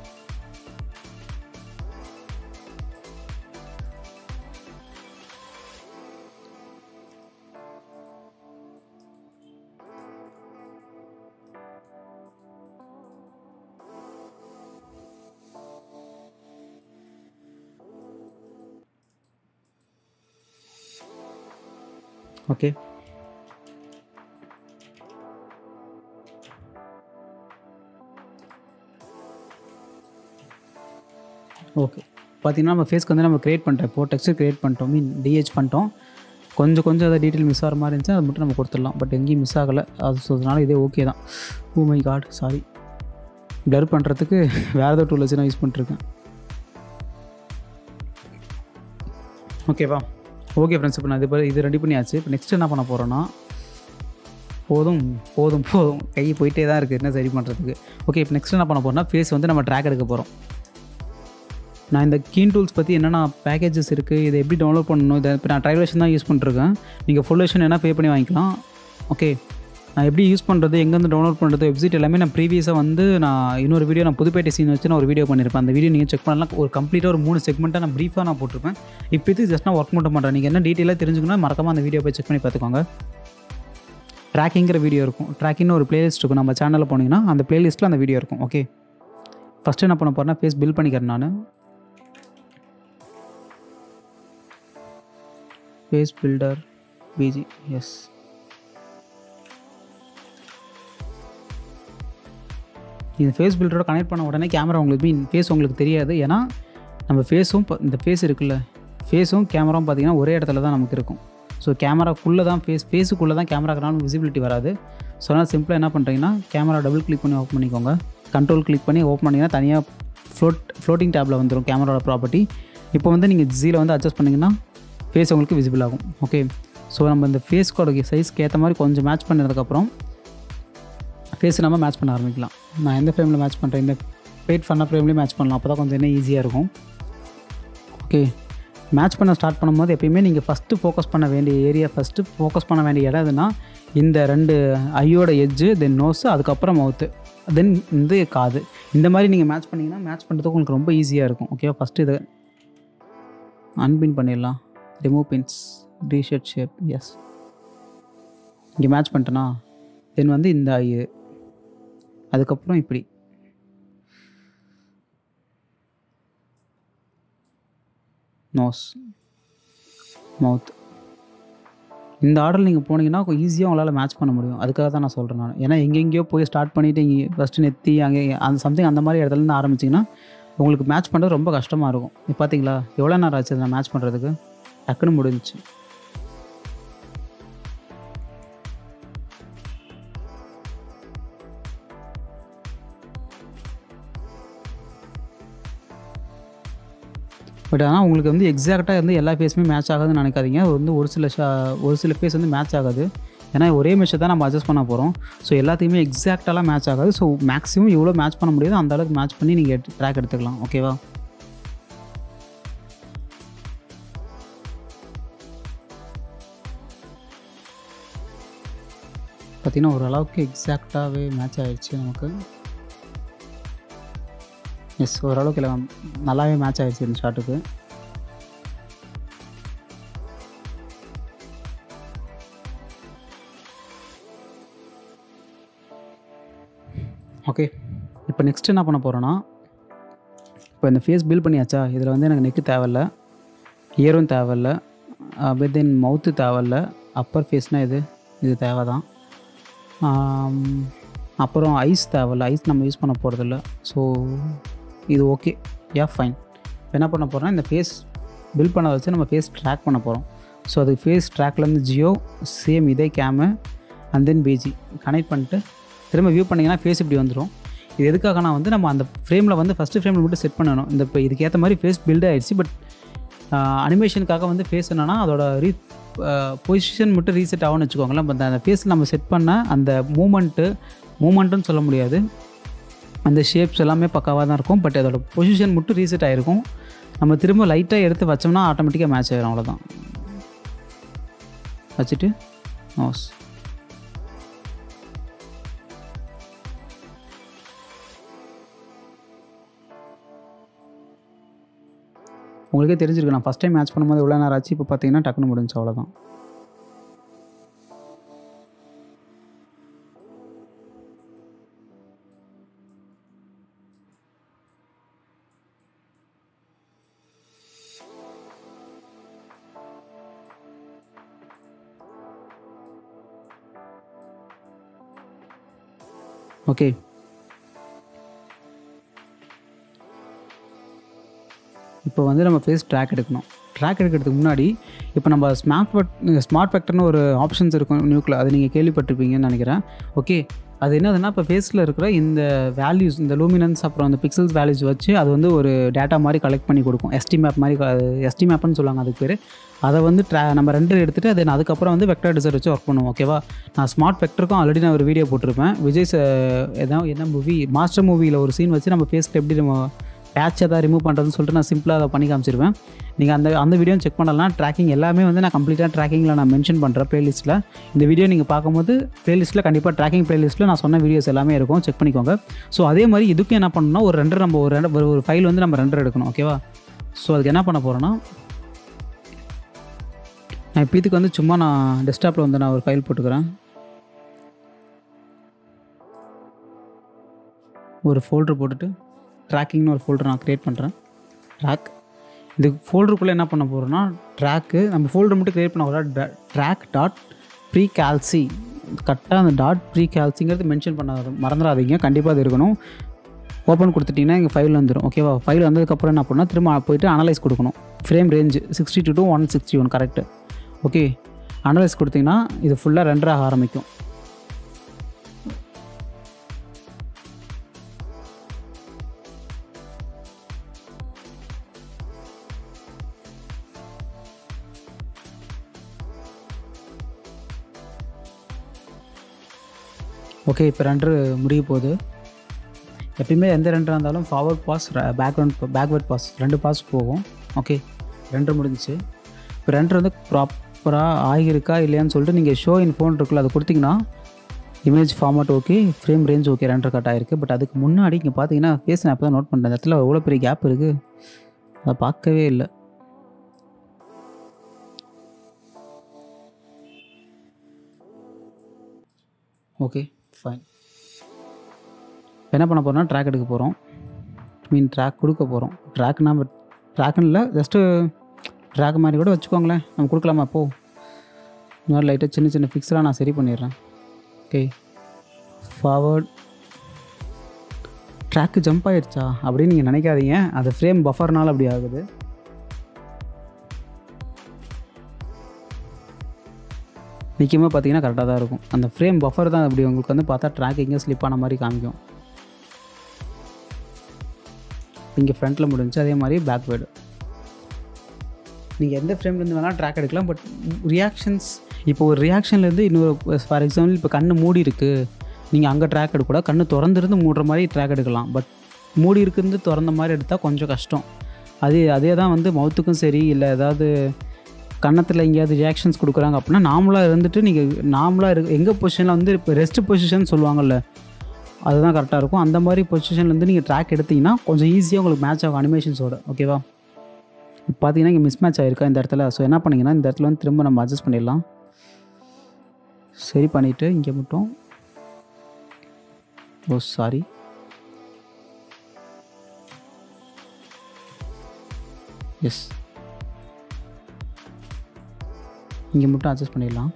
ஓகே ஓகே பார்த்தீங்கன்னா நம்ம ஃபேஸ்க்கு வந்து நம்ம க்ரியேட் பண்ணிட்டோம் இப்போ டெக்ஸ்ட் க்ரியேட் பண்ணிட்டோம் மீன் டிஹெச் பண்ணிட்டோம் கொஞ்சம் கொஞ்சம் அதை டீட்டெயில் மிஸ் ஆகிற மாதிரி இருந்துச்சு அதை மட்டும் நம்ம கொடுத்துடலாம் பட் எங்கேயும் மிஸ் ஆகலை அது ஸோ அதனால இதே ஓகே தான் oh my god sorry blur பண்ணுறதுக்கு வேறு ஏதோ டூல் வச்சு நான் யூஸ் பண்ணிட்டுருக்கேன் ஓகேவா ஓகே ஃப்ரெண்ட்ஸ் இப்போ நான் இது ப- இது ரெடி பண்ணியாச்சு இப்போ நெக்ஸ்ட் என்ன பண்ண போகிறோன்னா போதும் போதும் போதும் கை போயிட்டே தான் இருக்குது என்ன சரி பண்ணுறதுக்கு ஓகே இப்போ நெக்ஸ்ட் என்ன பண்ண போகிறோம்னா ஃபேஸ் வந்து நம்ம ட்ராக் எடுக்க போகிறோம் நான் இந்த கீன் டூல்ஸ் பற்றி என்னென்ன பேக்கேஜஸ் இருக்குது இதை எப்படி டவுன்லோட் பண்ணணும் இதை இப்போ நான் ட்ரையல் வெர்ஷன் தான் யூஸ் பண்ணிருக்கேன் நீங்கள் ஃபுல் வெர்ஷன் என்ன பே பண்ணி வாங்கிக்கலாம் ஓகே நான் எப்படி யூஸ் பண்ணுறது எங்கேருந்து டவுன்லோட் பண்ணுறது வெப்சைட் எல்லாமே நான் ப்ரீவியஸாக வந்து நான் இன்னொரு வீடியோ நான் புதுப்பேட்டை சீன் வச்சு நான் ஒரு வீடியோ பண்ணியிருப்பேன் அந்த வீடியோ நீங்கள் செக் பண்ணலாம் ஒரு கம்ப்ளீட்டாக ஒரு மூணு செக்மெண்ட்டாக நான் ப்ரீஃபாக நான் போட்டிருப்பேன் இப்போ இது ஜஸ்ட் நான் ஒர்க் மட்டும் பண்ணுறேன் நீங்கள் என்ன டீட்டெயிலாக தெரிஞ்சுக்கணும் மறக்காம அந்த வீடியோ போய் செக் பண்ணி பார்த்துக்கோங்க ட்ராக்கிங்கிற வீடியோ இருக்கும் ட்ராக்கிங்னு ஒரு பிளேலிஸ்ட் இருக்கும் நம்ம சேனலில் போனீங்கன்னா அந்த பிளேலிஸ்ட்டில் அந்த வீடியோ இருக்கும் ஓகே ஃபஸ்ட்டு என்ன பண்ண போகிறேன்னா ஃபேஸ் பில் பண்ணிக்கிறேன் நான் ஃபேஸ் பில்டர் பிஜி எஸ் இந்த ஃபேஸ் பில்டரோட கனெக்ட் பண்ண உடனே கேமரா உங்களுக்கு மீன் ஃபேஸ் உங்களுக்கு தெரியாது ஏன்னா நம்ம ஃபேஸும் இந்த ஃபேஸ் இருக்குல்ல ஃபேஸும் கேமராவும் பார்த்தீங்கன்னா ஒரே இடத்துல தான் நமக்கு இருக்கும் ஸோ கேமராக்குள்ளே தான் ஃபேஸ் ஃபேஸுக்குள்ளே தான் கேமராக்குனாலும் விசிபிலிட்டி வராது ஸோ அதனால் சிம்பிளாக என்ன பண்ணுறீங்கன்னா கேமரா டபுள் கிளிக் பண்ணி ஓப்பன் பண்ணிக்கோங்க கண்ட்ரோல் கிளிக் பண்ணி ஓப்பன் பண்ணிங்கன்னா தனியாக ஃப்ளோட் ஃப்ளோட்டிங் டேப்பில் வந்துடும் கேமராவோட ப்ராப்பர்ட்டி இப்போ வந்து நீங்கள் ஜீல வந்து அட்ஜஸ்ட் பண்ணிங்கன்னா ஃபேஸ் உங்களுக்கு விசிபிள் ஆகும் ஓகே ஸோ நம்ம இந்த ஃபேஸ்க்கோட சைஸ்க்கு ஏற்ற மாதிரி கொஞ்சம் மேட்ச் பண்ணதுக்கப்புறம் ஃபேஸ் நம்ம மேட்ச் பண்ண ஆரம்பிக்கலாம் நான் எந்த ஃப்ரேமில் மேட்ச் பண்ணுறேன் இந்த பெயிட் பண்ண ஃப்ரேம்லேயும் மேட்ச் பண்ணலாம் அப்போ தான் கொஞ்சம் என்ன ஈஸியாக இருக்கும் ஓகே மேட்ச் பண்ண ஸ்டார்ட் பண்ணும்போது எப்பயுமே நீங்கள் ஃபஸ்ட்டு ஃபோக்கஸ் பண்ண வேண்டிய ஏரியா ஃபஸ்ட்டு ஃபோக்கஸ் பண்ண வேண்டிய இடம் எதுனா இந்த ரெண்டு ஐயோட எட்ஜு தென் நோஸு அதுக்கப்புறம் மவுத்து தென் இந்த காது இந்த மாதிரி நீங்கள் மேட்ச் பண்ணிங்கன்னா மேட்ச் பண்ணுறதுக்கு உங்களுக்கு ரொம்ப ஈஸியாக இருக்கும் ஓகேவா ஃபஸ்ட்டு இதை அன்பின் பண்ணிடலாம் ரிமூவ் பின்ஸ் ரீஷர்ட் ஷேப் எஸ் இங்கே மேட்ச் பண்ணிட்டேனா தென் வந்து இந்த ஐ அதுக்கப்புறம் இப்படி நோஸ் மவுத் இந்த ஆர்டரில் நீங்கள் போனீங்கன்னா ஈஸியாக உங்களால் மேட்ச் பண்ண முடியும் அதுக்காக தான் நான் சொல்கிறேன் நான் ஏன்னா எங்கெங்கேயோ போய் ஸ்டார்ட் பண்ணிவிட்டு இங்கே ஃபஸ்ட்டு நெத்தி அங்கே அந்த சம்திங் அந்த மாதிரி இடத்துலேருந்து ஆரம்பிச்சிங்கன்னா உங்களுக்கு மேட்ச் பண்ணுறது ரொம்ப கஷ்டமாக இருக்கும் இப்போ பார்த்தீங்களா எவ்வளோ நேரம் ஆச்சு அதை மேட்ச் பண்ணுறதுக்கு டக்குன்னு முடிஞ்சிச்சு பட் ஆனால் உங்களுக்கு வந்து எக்ஸாக்டாக வந்து எல்லா ஃபேஸுமே மேட்ச் ஆகாதுன்னு நினைக்காதீங்க அது வந்து ஒரு சில ஷா ஒரு சில ஃபேஸ் வந்து மேட்ச் ஆகாது ஏன்னா ஒரே மெஷை தான் நம்ம அட்ஜஸ்ட் பண்ண போகிறோம் ஸோ எல்லாத்தையுமே எக்ஸாக்டாலாம் மேட்ச் ஆகாது ஸோ மேக்ஸிமம் எவ்வளோ மேட்ச் பண்ண முடியுதோ அந்த அளவுக்கு மேட்ச் பண்ணி நீங்கள் எடுத்து ட்ராக் எடுத்துக்கலாம் ஓகேவா பார்த்தீங்கன்னா ஓரளவுக்கு எக்ஸாக்டாகவே மேட்ச் ஆயிடுச்சு நமக்கு எஸ் ஓரளவுக்கு எல்லாம் நல்லாவே மேட்ச் ஆயிடுச்சு இந்த ஷாட்டுக்கு ஓகே இப்போ நெக்ஸ்ட் என்ன பண்ண போகிறோன்னா இப்போ இந்த ஃபேஸ் பில் பண்ணியாச்சா இதில் வந்து எனக்கு நெக்கு தேவையில்ல இயரும் தேவையில்ல பட் தென் மவுத்து தேவையில்ல அப்பர் ஃபேஸ்னால் இது இது தேவை தான் அப்புறம் ஐஸ் தேவையில்ல ஐஸ் நம்ம யூஸ் பண்ண போகிறதில்ல ஸோ இது ஓகே யா ஃபைன் இப்போ என்ன பண்ண போகிறோம்னா இந்த ஃபேஸ் பில் பண்ண வச்சு நம்ம ஃபேஸ் ட்ராக் பண்ண போகிறோம் ஸோ அது ஃபேஸ் ட்ராக்லேருந்து ஜியோ சேம் இதே cam and then BG connect பண்ணிட்டு திரும்ப வியூ பண்ணிங்கன்னா ஃபேஸ் இப்படி வந்துடும் இது எதுக்காகனா வந்து நம்ம அந்த ஃப்ரேமில் வந்து ஃபஸ்ட்டு ஃப்ரேமில் மட்டும் செட் பண்ணணும் இந்த இப்போ இதுக்கேற்ற மாதிரி ஃபேஸ் பில்ட் ஆயிடுச்சு பட் அனிமேஷனுக்காக வந்து ஃபேஸ் என்னன்னா அதோட ரீ பொசிஷன் மட்டும் ரீசெட் ஆகும்னு வச்சுக்கோங்களேன் பட் அந்த ஃபேஸில் நம்ம செட் பண்ண அந்த மூமெண்ட்டு மூமெண்ட்டுன்னு சொல்ல முடியாது அந்த ஷேப்ஸ் எல்லாமே பக்காவாக தான் இருக்கும் பட் அதோட பொசிஷன் மட்டும் ரீசெட் ஆகிருக்கும் நம்ம திரும்ப லைட்டாக எடுத்து வச்சோம்னா ஆட்டோமேட்டிக்காக மேட்ச் ஆகிரும் அவ்வளோதான் வச்சுட்டு நோஸ் உங்களுக்கே தெரிஞ்சிருக்கு நான் ஃபஸ்ட் டைம் மேட்ச் பண்ணும்போது எவ்வளோ நேரம் ஆச்சு இப்போ பார்த்தீங்கன்னா டக்குன்னு முடிஞ்சு அவ்வளோதான் ஓகே இப்போ வந்து நம்ம ஃபேஸ் ட்ராக் எடுக்கணும் ட்ராக் எடுக்கிறதுக்கு முன்னாடி இப்போ நம்ம ஸ்மார்ட் ஸ்மார்ட் ஃபேக்டர்னு ஒரு ஆப்ஷன்ஸ் இருக்கும் நியூக்கில் அது நீங்கள் கேள்விப்பட்டிருப்பீங்கன்னு நினைக்கிறேன் ஓகே அது என்னதுன்னா இப்போ ஃபேஸில் இருக்கிற இந்த வேல்யூஸ் இந்த லூமினன்ஸ் அப்புறம் அந்த பிக்சல்ஸ் வேல்யூஸ் வச்சு அது வந்து ஒரு டேட்டா மாதிரி கலெக்ட் பண்ணி கொடுக்கும் எஸ்டி மேப் மாதிரி எஸ்டி மேப்னு சொல்லுவாங்க அதுக்கு பேர் அதை வந்து ட்ரா நம்ம ரெண்டு எடுத்துகிட்டு அதை அதுக்கப்புறம் வந்து வெக்டர் டிசைர் வச்சு ஒர்க் பண்ணுவோம் ஓகேவா நான் ஸ்மார்ட் வெக்டருக்கும் ஆல்ரெடி நான் ஒரு வீடியோ போட்டிருப்பேன் விஜய் ச- எதாவது என்ன மூவி மாஸ்டர் மூவியில் ஒரு சீன் வச்சு நம்ம ஃபேஸில் எப்படி நம்ம பேட்ச் எதாவது ரிமூவ் பண்ணுறதுன்னு சொல்லிட்டு நான் சிம்பிளாக அதை பண்ணி காமிச்சிருவேன் நீங்கள் அந்த அந்த வீடியோ செக் பண்ணலாம் ட்ராக்கிங் எல்லாமே வந்து நான் கம்ப்ளீட்டாக ட்ராக்கிங்கில் நான் மென்ஷன் பண்ணுறேன் ப்ளேலிஸ்ட்டில் இந்த வீடியோ நீங்கள் பார்க்கும்போது ப்ளேலிஸ்ட்டில் கண்டிப்பாக ட்ராக்கிங் ப்ளேலிஸ்ட்டில் நான் சொன்ன வீடியோஸ் எல்லாமே இருக்கும் செக் பண்ணிக்கோங்க ஸோ அதே மாதிரி இதுக்கும் என்ன பண்ணணும்னா ஒரு ரெண்டர் நம்ம ஒரு ரெண்டு ஒரு ஃபைல் வந்து நம்ம ரெண்டர் எடுக்கணும் ஓகேவா ஸோ அதுக்கு என்ன பண்ண போகிறேன்னா நான் இப்போ இதுக்கு வந்து சும்மா நான் டெஸ்க்டாப்பில் வந்து நான் ஒரு ஃபைல் போட்டுக்கிறேன் ஒரு ஃபோல்டர் போட்டுட்டு ட்ராக்கிங்னு ஒரு ஃபோல்டர் நான் க்ரியேட் பண்ணுறேன் ட்ராக் இது ஃபோல்டருக்குள்ளே என்ன பண்ண போகிறோன்னா ட்ராக்கு நம்ம ஃபோல்டர் மட்டும் க்ரியேட் பண்ண போகிறோம் ட்ராக் டாட் ப்ரீ கேல்சி கரெக்டாக அந்த டாட் ப்ரீ கேல்சிங்கிறது மென்ஷன் பண்ண மறந்துடாதீங்க கண்டிப்பாக அது இருக்கணும் ஓப்பன் கொடுத்துட்டிங்கன்னா எங்கள் ஃபைல் வந்துடும் ஓகேவா ஃபைல் வந்ததுக்கப்புறம் என்ன பண்ணால் திரும்ப போயிட்டு அனலைஸ் கொடுக்கணும் frame range sixty two to one sixty one correct okay analyse கொடுத்தீங்கன்னா இது ஃபுல்லாக ரெண்டராக ஆரம்பிக்கும் ஓகே இப்போ ரெண்டர் முடிய போகுது எப்பயுமே எந்த ரெண்டராக இருந்தாலும் forward pass background backward pass ரெண்டு பாஸ் போகும் ஓகே ரெண்டர் முடிஞ்சிச்சு இப்போ ரெண்டர் வந்து ப்ராப்பராக ஆகியிருக்கா இல்லையான்னு சொல்லிட்டு நீங்கள் ஷோ இன் ஃபோன் இருக்குல்ல அதை கொடுத்தீங்கன்னா image format okay frame range okay render cut ஆயிருக்கு பட் அதுக்கு முன்னாடி இங்கே பார்த்தீங்கன்னா ஃபேஸ் நான் அப்போ தான் நோட் பண்ணுறேன் இந்த இடத்துல எவ்வளோ பெரிய கேப் இருக்குது அதை பார்க்கவே இல்லை ஓகே ஃபைன் என்ன பண்ண போகிறோம்னா ட்ராக் எடுக்க போகிறோம் மீன் ட்ராக் கொடுக்க போகிறோம் ட்ராக் நம்ம ட்ராக்குன்னு இல்லை ஜஸ்ட்டு ட்ராக் மாதிரி கூட வச்சுக்கோங்களேன் நம்ம கொடுக்கலாமா அப்போ இந்த மாதிரி லைட்டாக சின்ன சின்ன ஃபிக்ஸ்லாம் நான் சரி பண்ணிடுறேன் ஓகே ஃபார்வர்ட் ட்ராக்கு ஜம்ப் ஆயிடுச்சா அப்படின்னு நீங்கள் நினைக்காதீங்க அது ஃப்ரேம் பஃபர்னால அப்படி ஆகுது நிற்கும்போது பார்த்தீங்கன்னா கரெக்டாக தான் இருக்கும் அந்த ஃப்ரேம் பஃபர் தான் அப்படி உங்களுக்கு வந்து பார்த்தா ட்ராக் எங்கேயும் ஸ்லிப் ஆன மாதிரி காமிக்கும் இங்கே ஃப்ரண்ட்டில் முடிஞ்சு அதே மாதிரி பேக்வேர்டு நீங்கள் எந்த ஃப்ரேம்லேருந்து வேணால் ட்ராக் எடுக்கலாம் பட் ரியாக்ஷன்ஸ் இப்போ ஒரு ரியாக்ஷன்லேருந்து இன்னொரு ஃபார் எக்ஸாம்பிள் இப்போ கண்ணு மூடி இருக்குது நீங்கள் அங்கே ட்ராக் எடுக்கக்கூடாது கண்ணு திறந்துருந்து மூடுற மாதிரி ட்ராக் எடுக்கலாம் பட் மூடி இருக்குது திறந்த மாதிரி எடுத்தால் கொஞ்சம் கஷ்டம் அதே அதே தான் வந்து மவுத்துக்கும் சரி இல்லை ஏதாவது கன்னத்தில் எங்கேயாவது ரியாக்ஷன்ஸ் கொடுக்குறாங்க அப்படின்னா நார்மலாக இருந்துட்டு நீங்கள் நார்மலாக இருக்கு எங்கள் பொசிஷனில் வந்து இப்போ ரெஸ்ட் பொசிஷன் சொல்லுவாங்கல்ல அதுதான் கரெக்டாக இருக்கும் அந்த மாதிரி பொசிஷன்லேருந்து நீங்கள் ட்ராக் எடுத்தீங்கன்னா கொஞ்சம் ஈஸியாக உங்களுக்கு மேட்ச் ஆகும் அனிமேஷன்ஸோட ஓகேவா இப்போ பார்த்தீங்கன்னா இங்கே மிஸ் மேட்ச் ஆகிருக்கா இந்த இடத்துல ஸோ என்ன பண்ணிங்கன்னா இந்த இடத்துல வந்து திரும்ப நம்ம அட்ஜஸ்ட் பண்ணிடலாம் சரி பண்ணிவிட்டு இங்கே மட்டும் ஓ சாரி எஸ் இங்கே மட்டும் அட்ஜஸ்ட் பண்ணிடலாம்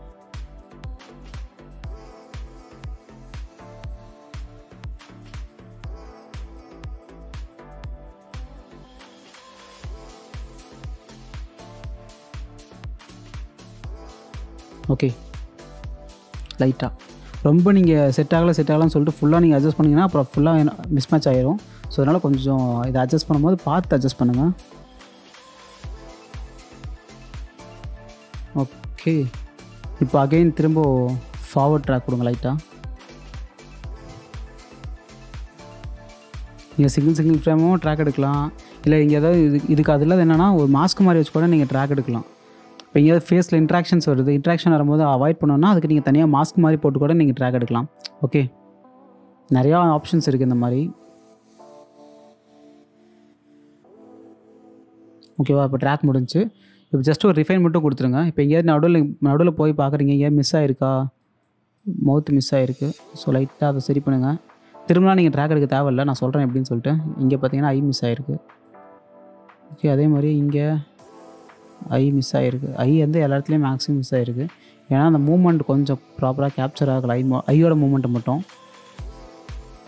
ஓகே லைட்டாக ரொம்ப நீங்கள் செட் ஆகலை செட் ஆகலாம்னு சொல்லிட்டு ஃபுல்லாக நீங்கள் அட்ஜஸ்ட் பண்ணிங்கன்னா அப்புறம் ஃபுல்லாக மிஸ் மேட்ச் ஆயிரும் ஸோ அதனால் கொஞ்சம் இதை அட்ஜஸ்ட் பண்ணும்போது பார்த்து அட்ஜஸ்ட் பண்ணுங்கள் ஓகே இப்போ அகைன் திரும்ப ஃபார்வர்ட் ட்ராக் கொடுங்க லைட்டாக நீங்கள் சிங்கிள் சிங்கிள் ஃப்ரேமும் ட்ராக் எடுக்கலாம் இல்லை இங்கே ஏதாவது இது இதுக்கு அது இல்லாத என்னென்னா ஒரு மாஸ்க் மாதிரி வச்சு கூட நீங்கள் ட்ராக் எடுக்கலாம் இப்போ எங்கேயாவது ஃபேஸில் இன்ட்ராக்ஷன்ஸ் வருது இன்ட்ராக்ஷன் வரும்போது அவாய்ட் பண்ணணும்னா அதுக்கு நீங்கள் தனியாக மாஸ்க் மாதிரி போட்டு கூட நீங்கள் ட்ராக் எடுக்கலாம் ஓகே நிறையா ஆப்ஷன்ஸ் இருக்குது இந்த மாதிரி ஓகேவா இப்போ ட்ராக் முடிஞ்சு இப்போ ஜஸ்ட் ஒரு ரிஃபைன் மட்டும் கொடுத்துருங்க இப்போ எங்கேயாவது நடுவில் நடுவில் போய் பார்க்குறீங்க எங்கேயாவது மிஸ் ஆகிருக்கா மவுத் மிஸ் ஆகிருக்கு ஸோ லைட்டாக அதை சரி பண்ணுங்கள் திரும்பலாம் நீங்கள் ட்ராக் எடுக்க தேவையில்ல நான் சொல்கிறேன் எப்படின்னு சொல்லிட்டு இங்கே பார்த்தீங்கன்னா ஐ மிஸ் ஆகிருக்கு ஓகே அதே மாதிரி இங்கே ஐ மிஸ் ஆகிருக்கு ஐ வந்து எல்லா இடத்துலையும் மேக்ஸிமம் மிஸ் ஆகிருக்கு ஏன்னா அந்த மூமெண்ட் கொஞ்சம் ப்ராப்பராக கேப்சர் ஆகலை ஐ மோ ஐயோட மூமெண்ட்டை மட்டும்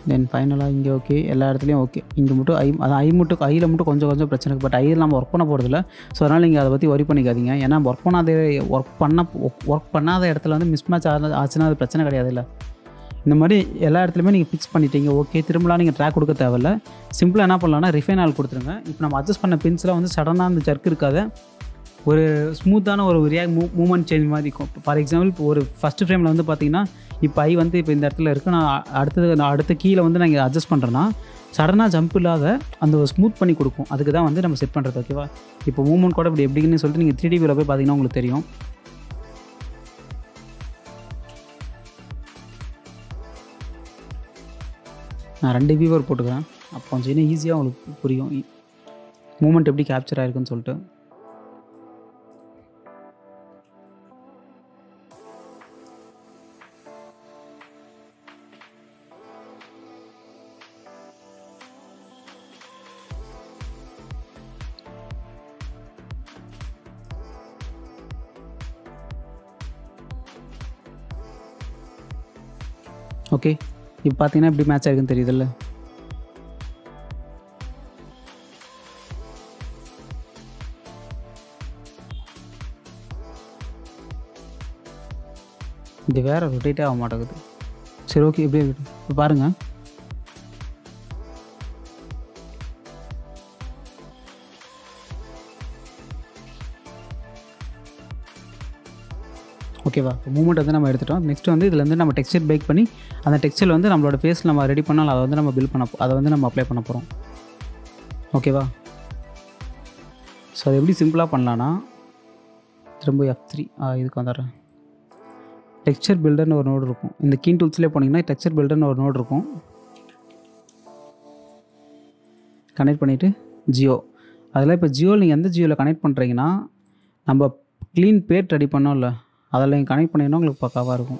தென் ஃபைனலாக இங்கே ஓகே எல்லா இடத்துலையும் ஓகே இங்கே மட்டும் ஐ அது ஐ மட்டும் ஐயில் மட்டும் கொஞ்சம் கொஞ்சம் பிரச்சனை இருக்குது பட் ஐயில் நம்ம ஒர்க் பண்ண போகிறதில்ல ஸோ அதனால் நீங்கள் அதை பற்றி ஒரி பண்ணிக்காதீங்க ஏன்னா ஒர்க் பண்ணாத ஒர்க் பண்ண ஒர்க் பண்ணாத இடத்துல வந்து மிஸ் மேட்ச் ஆச்சுன்னா அது பிரச்சனை கிடையாது இல்லை இந்த மாதிரி எல்லா இடத்துலையுமே நீங்கள் ஃபிக்ஸ் பண்ணிட்டீங்க ஓகே திரும்பலாம் நீங்கள் ட்ராக் கொடுக்க தேவையில்ல சிம்பிளாக என்ன பண்ணலாம்னா ரிஃபைன் ஆல் கொடுத்துருங்க இப்போ நம்ம அட்ஜஸ்ட் பண்ண பின்ஸில் வந்து சடனாக அந்த ஜர்க் இருக்காத ஒரு ஸ்மூத்தான ஒரு ரியாக்ட் மூ மூமெண்ட் சேஞ்ச் மாதிரி இருக்கும் ஃபார் எக்ஸாம்பிள் இப்போ ஒரு ஃபஸ்ட்டு ஃப்ரேமில் வந்து பார்த்தீங்கன்னா இப்போ ஐ வந்து இப்போ இந்த இடத்துல இருக்குது நான் அடுத்தது நான் அடுத்த கீழே வந்து நான் இங்கே அட்ஜஸ்ட் பண்ணுறேன்னா சடனாக ஜம்ப் இல்லாத அந்த ஒரு ஸ்மூத் பண்ணி கொடுக்கும் அதுக்கு தான் வந்து நம்ம செட் பண்ணுறது ஓகேவா இப்போ மூமெண்ட் கூட இப்படி எப்படின்னு சொல்லிட்டு நீங்கள் த்ரீ டிவியில் போய் பார்த்தீங்கன்னா உங்களுக்கு தெரியும் நான் ரெண்டு வியூவர் போட்டுக்கிறேன் அப்போ கொஞ்சம் இன்னும் ஈஸியாக உங்களுக்கு புரியும் மூமெண்ட் எப்படி கேப்சர் ஆயிருக்குன்னு சொல்லிட்டு ஓகே இப்போ பார்த்தீங்கன்னா எப்படி மேட்ச் ஆயிருக்குன்னு தெரியுதுல்ல இது வேற ரொட்டேட்டே ஆக மாட்டேங்குது சரி ஓகே இப்படியே இருக்கட்டும். இப்போ பாருங்கள் ஓகேவா மூமெண்ட் வந்து நம்ம எடுத்துட்டோம் நெக்ஸ்ட் வந்து இதில் வந்து நம்ம டெக்ஸ்சர் பேக் பண்ணி அந்த டெக்ஸ்சர் வந்து நம்மளோட ஃபேஸில் நம்ம ரெடி பண்ணால் அதை வந்து நம்ம பில் பண்ண போ- அதை வந்து நம்ம அப்ளை பண்ண போகிறோம் ஓகேவா ஸோ அது எப்படி சிம்பிளாக பண்ணலான்னா திரும்ப எஃப் த்ரீ இதுக்கு வந்துடுறேன் டெக்ஸ்சர் பில்டர்னு ஒரு நோடு இருக்கும் இந்த கீன் டூல்ஸ்லேயே போனீங்கன்னா டெக்ஸ்சர் பில்டர்னு ஒரு நோடு இருக்கும் கனெக்ட் பண்ணிவிட்டு ஜியோ அதில் இப்போ ஜியோவில் நீங்கள் எந்த ஜியோவில் கனெக்ட் பண்ணுறீங்கன்னா நம்ம க்ளீன் பேட் ரெடி பண்ணோம்ல அதில் நீங்கள் கனெக்ட் பண்ணிங்கன்னா உங்களுக்கு பக்காவாக இருக்கும்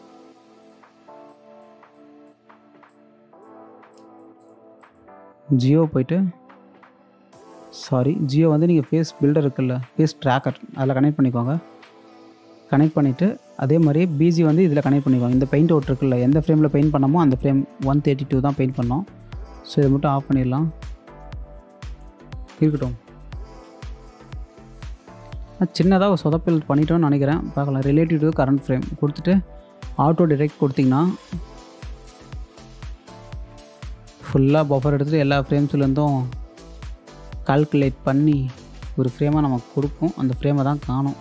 ஜியோ போயிட்டு சாரி ஜியோ வந்து நீங்கள் ஃபேஸ் பில்டர் இருக்குல்ல ஃபேஸ் ட்ராக்கர் அதில் கனெக்ட் பண்ணிக்கோங்க கனெக்ட் பண்ணிவிட்டு அதே மாதிரி பிஜி வந்து இதில் கனெக்ட் பண்ணிக்கோங்க இந்த பெயிண்ட் அவுட் இருக்குல்ல எந்த ஃப்ரேமில் பெயிண்ட் பண்ணமோ அந்த ஃப்ரேம் ஒன் தேர்ட்டி டூ தான் பெயிண்ட் பண்ணோம் ஸோ இதை மட்டும் ஆஃப் பண்ணிடலாம் இருக்கட்டும் சின்னதாக ஒரு சொதப்பில் பண்ணிட்டோம்னு நினைக்கிறேன் பார்க்கலாம் ரிலேட்டிவ் டு கரண்ட் ஃப்ரேம் கொடுத்துட்டு ஆட்டோ டிரெக்ட் கொடுத்தீங்கன்னா ஃபுல்லாக பஃபர் எடுத்துகிட்டு எல்லா ஃப்ரேம்ஸ்லேருந்தும் கால்குலேட் பண்ணி ஒரு ஃப்ரேமாக நமக்கு கொடுக்கும் அந்த ஃப்ரேமை தான் காணும்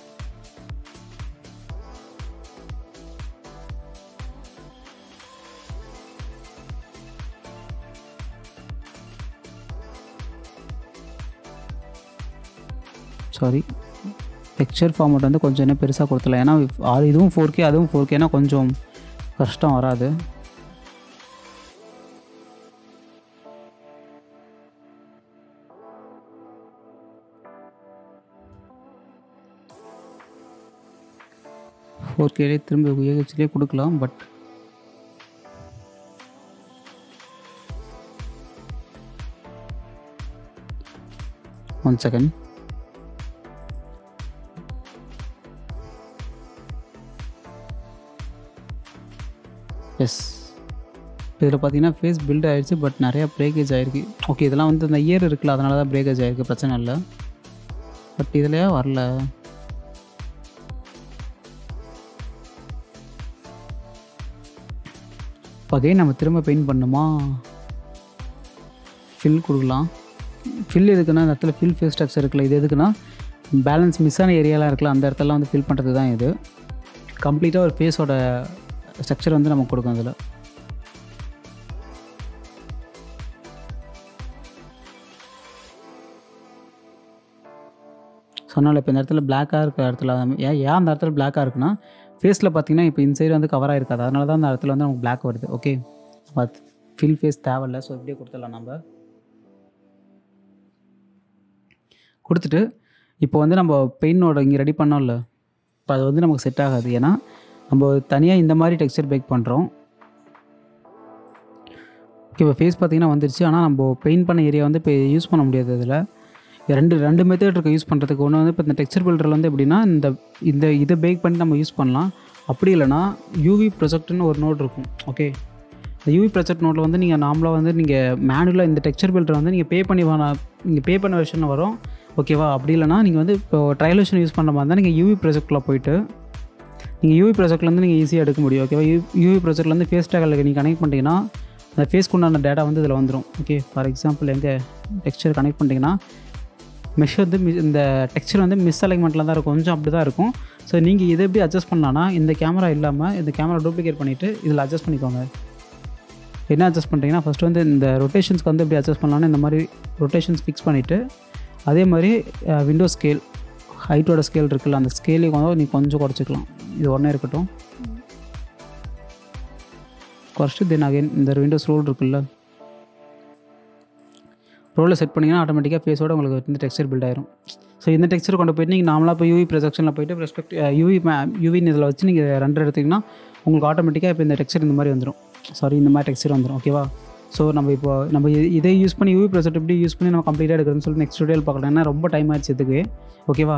சாரி டெக்ஸ்சர் ஃபார்மேட் வந்து கொஞ்சம் இன்னும் பெருசாக கொடுத்துல ஏன்னா அது இதுவும் ஃபோர் கே அதுவும் ஃபோர் கேனா கொஞ்சம் கஷ்டம் வராது ஃபோர் கேலே திரும்ப ஏஹெச்லேயே கொடுக்கலாம் பட் ஒன் செகண்ட் எஸ் இதில் பார்த்தீங்கன்னா ஃபேஸ் பில்ட் ஆயிடுச்சு பட் நிறையா பிரேக்கேஜ் ஆயிருக்கு ஓகே இதெல்லாம் வந்து இந்த இயர் இருக்குல்ல அதனால தான் பிரேக்கேஜ் ஆயிருக்கு பிரச்சனை இல்லை பட் இதுலையே வரல அகைன் நம்ம திரும்ப பெயிண்ட் பண்ணுமா ஃபில் கொடுக்கலாம் ஃபில் எதுக்குன்னா இந்த இடத்துல ஃபில் ஃபேஸ் ஸ்ட்ரக்சர் இருக்குல்ல இது எதுக்குன்னா பேலன்ஸ் மிஸ் ஆன ஏரியாலாம் இருக்குல்ல அந்த இடத்துல வந்து ஃபில் பண்ணுறது தான் இது கம்ப்ளீட்டாக ஒரு ஃபேஸோட ஸ்ட்ரக்சர் வந்து நமக்கு கொடுக்கும் அதில் சொன்னால இப்போ இந்த இடத்துல பிளாக்காக இருக்கிற இடத்துல ஏன் ஏன் அந்த இடத்துல பிளாக்காக இருக்குன்னா ஃபேஸில் பார்த்தீங்கன்னா இப்போ இன்சைடு வந்து கவராக இருக்காது அதனால தான் அந்த இடத்துல வந்து நமக்கு பிளாக் வருது ஓகே பட் ஃபில் ஃபேஸ் தேவையில்ல ஸோ இப்படியே கொடுத்துடலாம் நம்ம கொடுத்துட்டு இப்போ வந்து நம்ம பெயினோட இங்கே ரெடி பண்ணோம்ல இப்போ அது வந்து நமக்கு செட் ஆகாது ஏன்னா நம்ம தனியாக இந்த மாதிரி டெக்ஸ்சர் பேக் பண்ணுறோம் ஓகே இப்போ ஃபேஸ் பார்த்தீங்கன்னா வந்துருச்சு ஆனால் நம்ம பெயிண்ட் பண்ண ஏரியா வந்து இப்போ யூஸ் பண்ண முடியாது இதில் ரெண்டு ரெண்டு மெத்தட் இருக்குது யூஸ் பண்ணுறதுக்கு ஒன்று வந்து இப்போ இந்த டெக்ஸ்சர் பில்டரில் வந்து எப்படின்னா இந்த இந்த இதை பேக் பண்ணி நம்ம யூஸ் பண்ணலாம் அப்படி இல்லைனா யூவி ப்ரொஜெக்ட்னு ஒரு நோட் இருக்கும் ஓகே இந்த யூவி ப்ரொஜெக்ட் நோட்டில் வந்து நீங்கள் நார்மலாக வந்து நீங்கள் மேனுவலாக இந்த டெக்ஸ்சர் பில்டர் வந்து நீங்கள் பே பண்ணி வேணாம் நீங்கள் பே பண்ண வெர்ஷனில் வரும் ஓகேவா அப்படி இல்லைனா நீங்கள் வந்து இப்போ ட்ரையல் யூஸ் பண்ணுற மாதிரி இருந்தால் நீங்கள் யூவி ப்ரொஜெக்டில் போயிட்டு நீங்கள் யூவி ப்ரொஜெக்ட்லேருந்து நீங்கள் ஈஸியாக எடுக்க முடியும் ஓகேவா யூ யூவி ப்ரொஜெக்ட்லேருந்து ஃபேஸ் டேக்கில் நீங்கள் கனெக்ட் பண்ணிட்டீங்கன்னா அந்த ஃபேஸ்க்கு உண்டான டேட்டா வந்து இதில் வந்துடும் ஓகே ஃபார் எக்ஸாம்பிள் எங்கே டெக்ஸ்சர் கனெக்ட் பண்ணிட்டீங்கன்னா மெஷ் வந்து mi- இந்த டெக்ஸ்சர் வந்து மிஸ் அலைன்மெண்ட்டில் தான் இருக்கும் கொஞ்சம் அப்படி தான் இருக்கும் ஸோ நீங்கள் இதை எப்படி அட்ஜஸ்ட் பண்ணலான்னா இந்த கேமரா இல்லாமல் இந்த கேமரா டூப்ளிகேட் பண்ணிவிட்டு இதில் அட்ஜஸ்ட் பண்ணிக்கோங்க என்ன அட்ஜஸ்ட் பண்ணுறீங்கன்னா ஃபஸ்ட்டு வந்து இந்த ரொட்டேஷன்ஸ்க்கு வந்து எப்படி அட்ஜஸ்ட் பண்ணலான்னு இந்த மாதிரி ரொட்டேஷன்ஸ் ஃபிக்ஸ் பண்ணிவிட்டு அதே மாதிரி விண்டோ ஸ்கேல் ஹைட்டோட ஸ்கேல் இருக்குல்ல அந்த ஸ்கேலையும் வந்து நீ கொஞ்சம் குறைச்சிக்கலாம் இது ஒன்றே இருக்கட்டும் குறைச்சிட்டு தென் அகைன் இந்த விண்டோஸ் ரோல் இருக்குல்ல ரோலில் செட் பண்ணிங்கன்னா ஆட்டோமேட்டிக்காக ஃபேஸோட உங்களுக்கு இந்த டெக்ஸ்சர் பில்ட் ஆயிரும் ஸோ இந்த டெக்ஸ்சர் கொண்டு போயிட்டு நீங்கள் நார்மலாக இப்போ யூவி ப்ரொஜெக்ஷனில் போயிட்டு ரெஸ்பெக்ட் யூவி யூவின் இதில் வச்சு நீங்கள் ரெண்டர் எடுத்திங்கன்னா உங்களுக்கு ஆட்டோமேட்டிக்காக இப்போ இந்த டெக்ஸ்சர் இந்த மாதிரி வந்துடும் சாரி இந்த மாதிரி டெக்ஸ்சர் வந்துடும் ஓகேவா ஸோ நம்ம இப்போ நம்ம இ- இதை யூஸ் பண்ணி யூவி ப்ரொஜெக்ட் எப்படி யூஸ் பண்ணி நம்ம கம்ப்ளீட்டாக எடுக்கிறதுன்னு சொல்லிட்டு நெக்ஸ்ட் வீடியோவில் பார்க்கலாம் ஏன்னா ரொம்ப டைம் ஆயிடுச்சு இதுக்கு ஓகேவா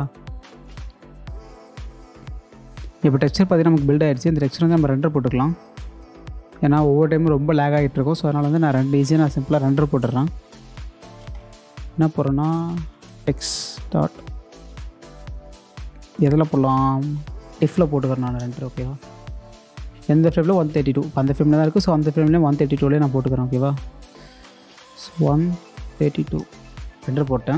இப்போ டெக்ஸ்சர் பார்த்தீங்கன்னா நமக்கு பில்ட் ஆயிடுச்சு இந்த டெக்ஸ்சர் வந்து நம்ம ரெண்டர் போட்டுக்கலாம் ஏன்னா ஒவ்வொரு டைமும் ரொம்ப லேக் ஆகிட்டு இருக்கும் ஸோ அதனால் வந்து நான் ரெண்டு ஈஸியாக நான் சிம்பிளாக ரெண்டர் போட்டுடுறேன் என்ன போடுறேன்னா டெக்ஸ் டாட் எதில் போடலாம் டிஃபில் போட்டுக்கிறேன் நான் ரெண்டர் ஓகேவா எந்த ஃப்ரேமில் ஒன் தேர்ட்டி டூ அந்த ஃப்ரேமில் தான் இருக்குது ஸோ அந்த ஃப்ரேம்லேயே ஒன் தேர்ட்டி டூலேயே நான் போட்டுக்கிறேன் ஓகேவா so one thirty two render போட்டேன்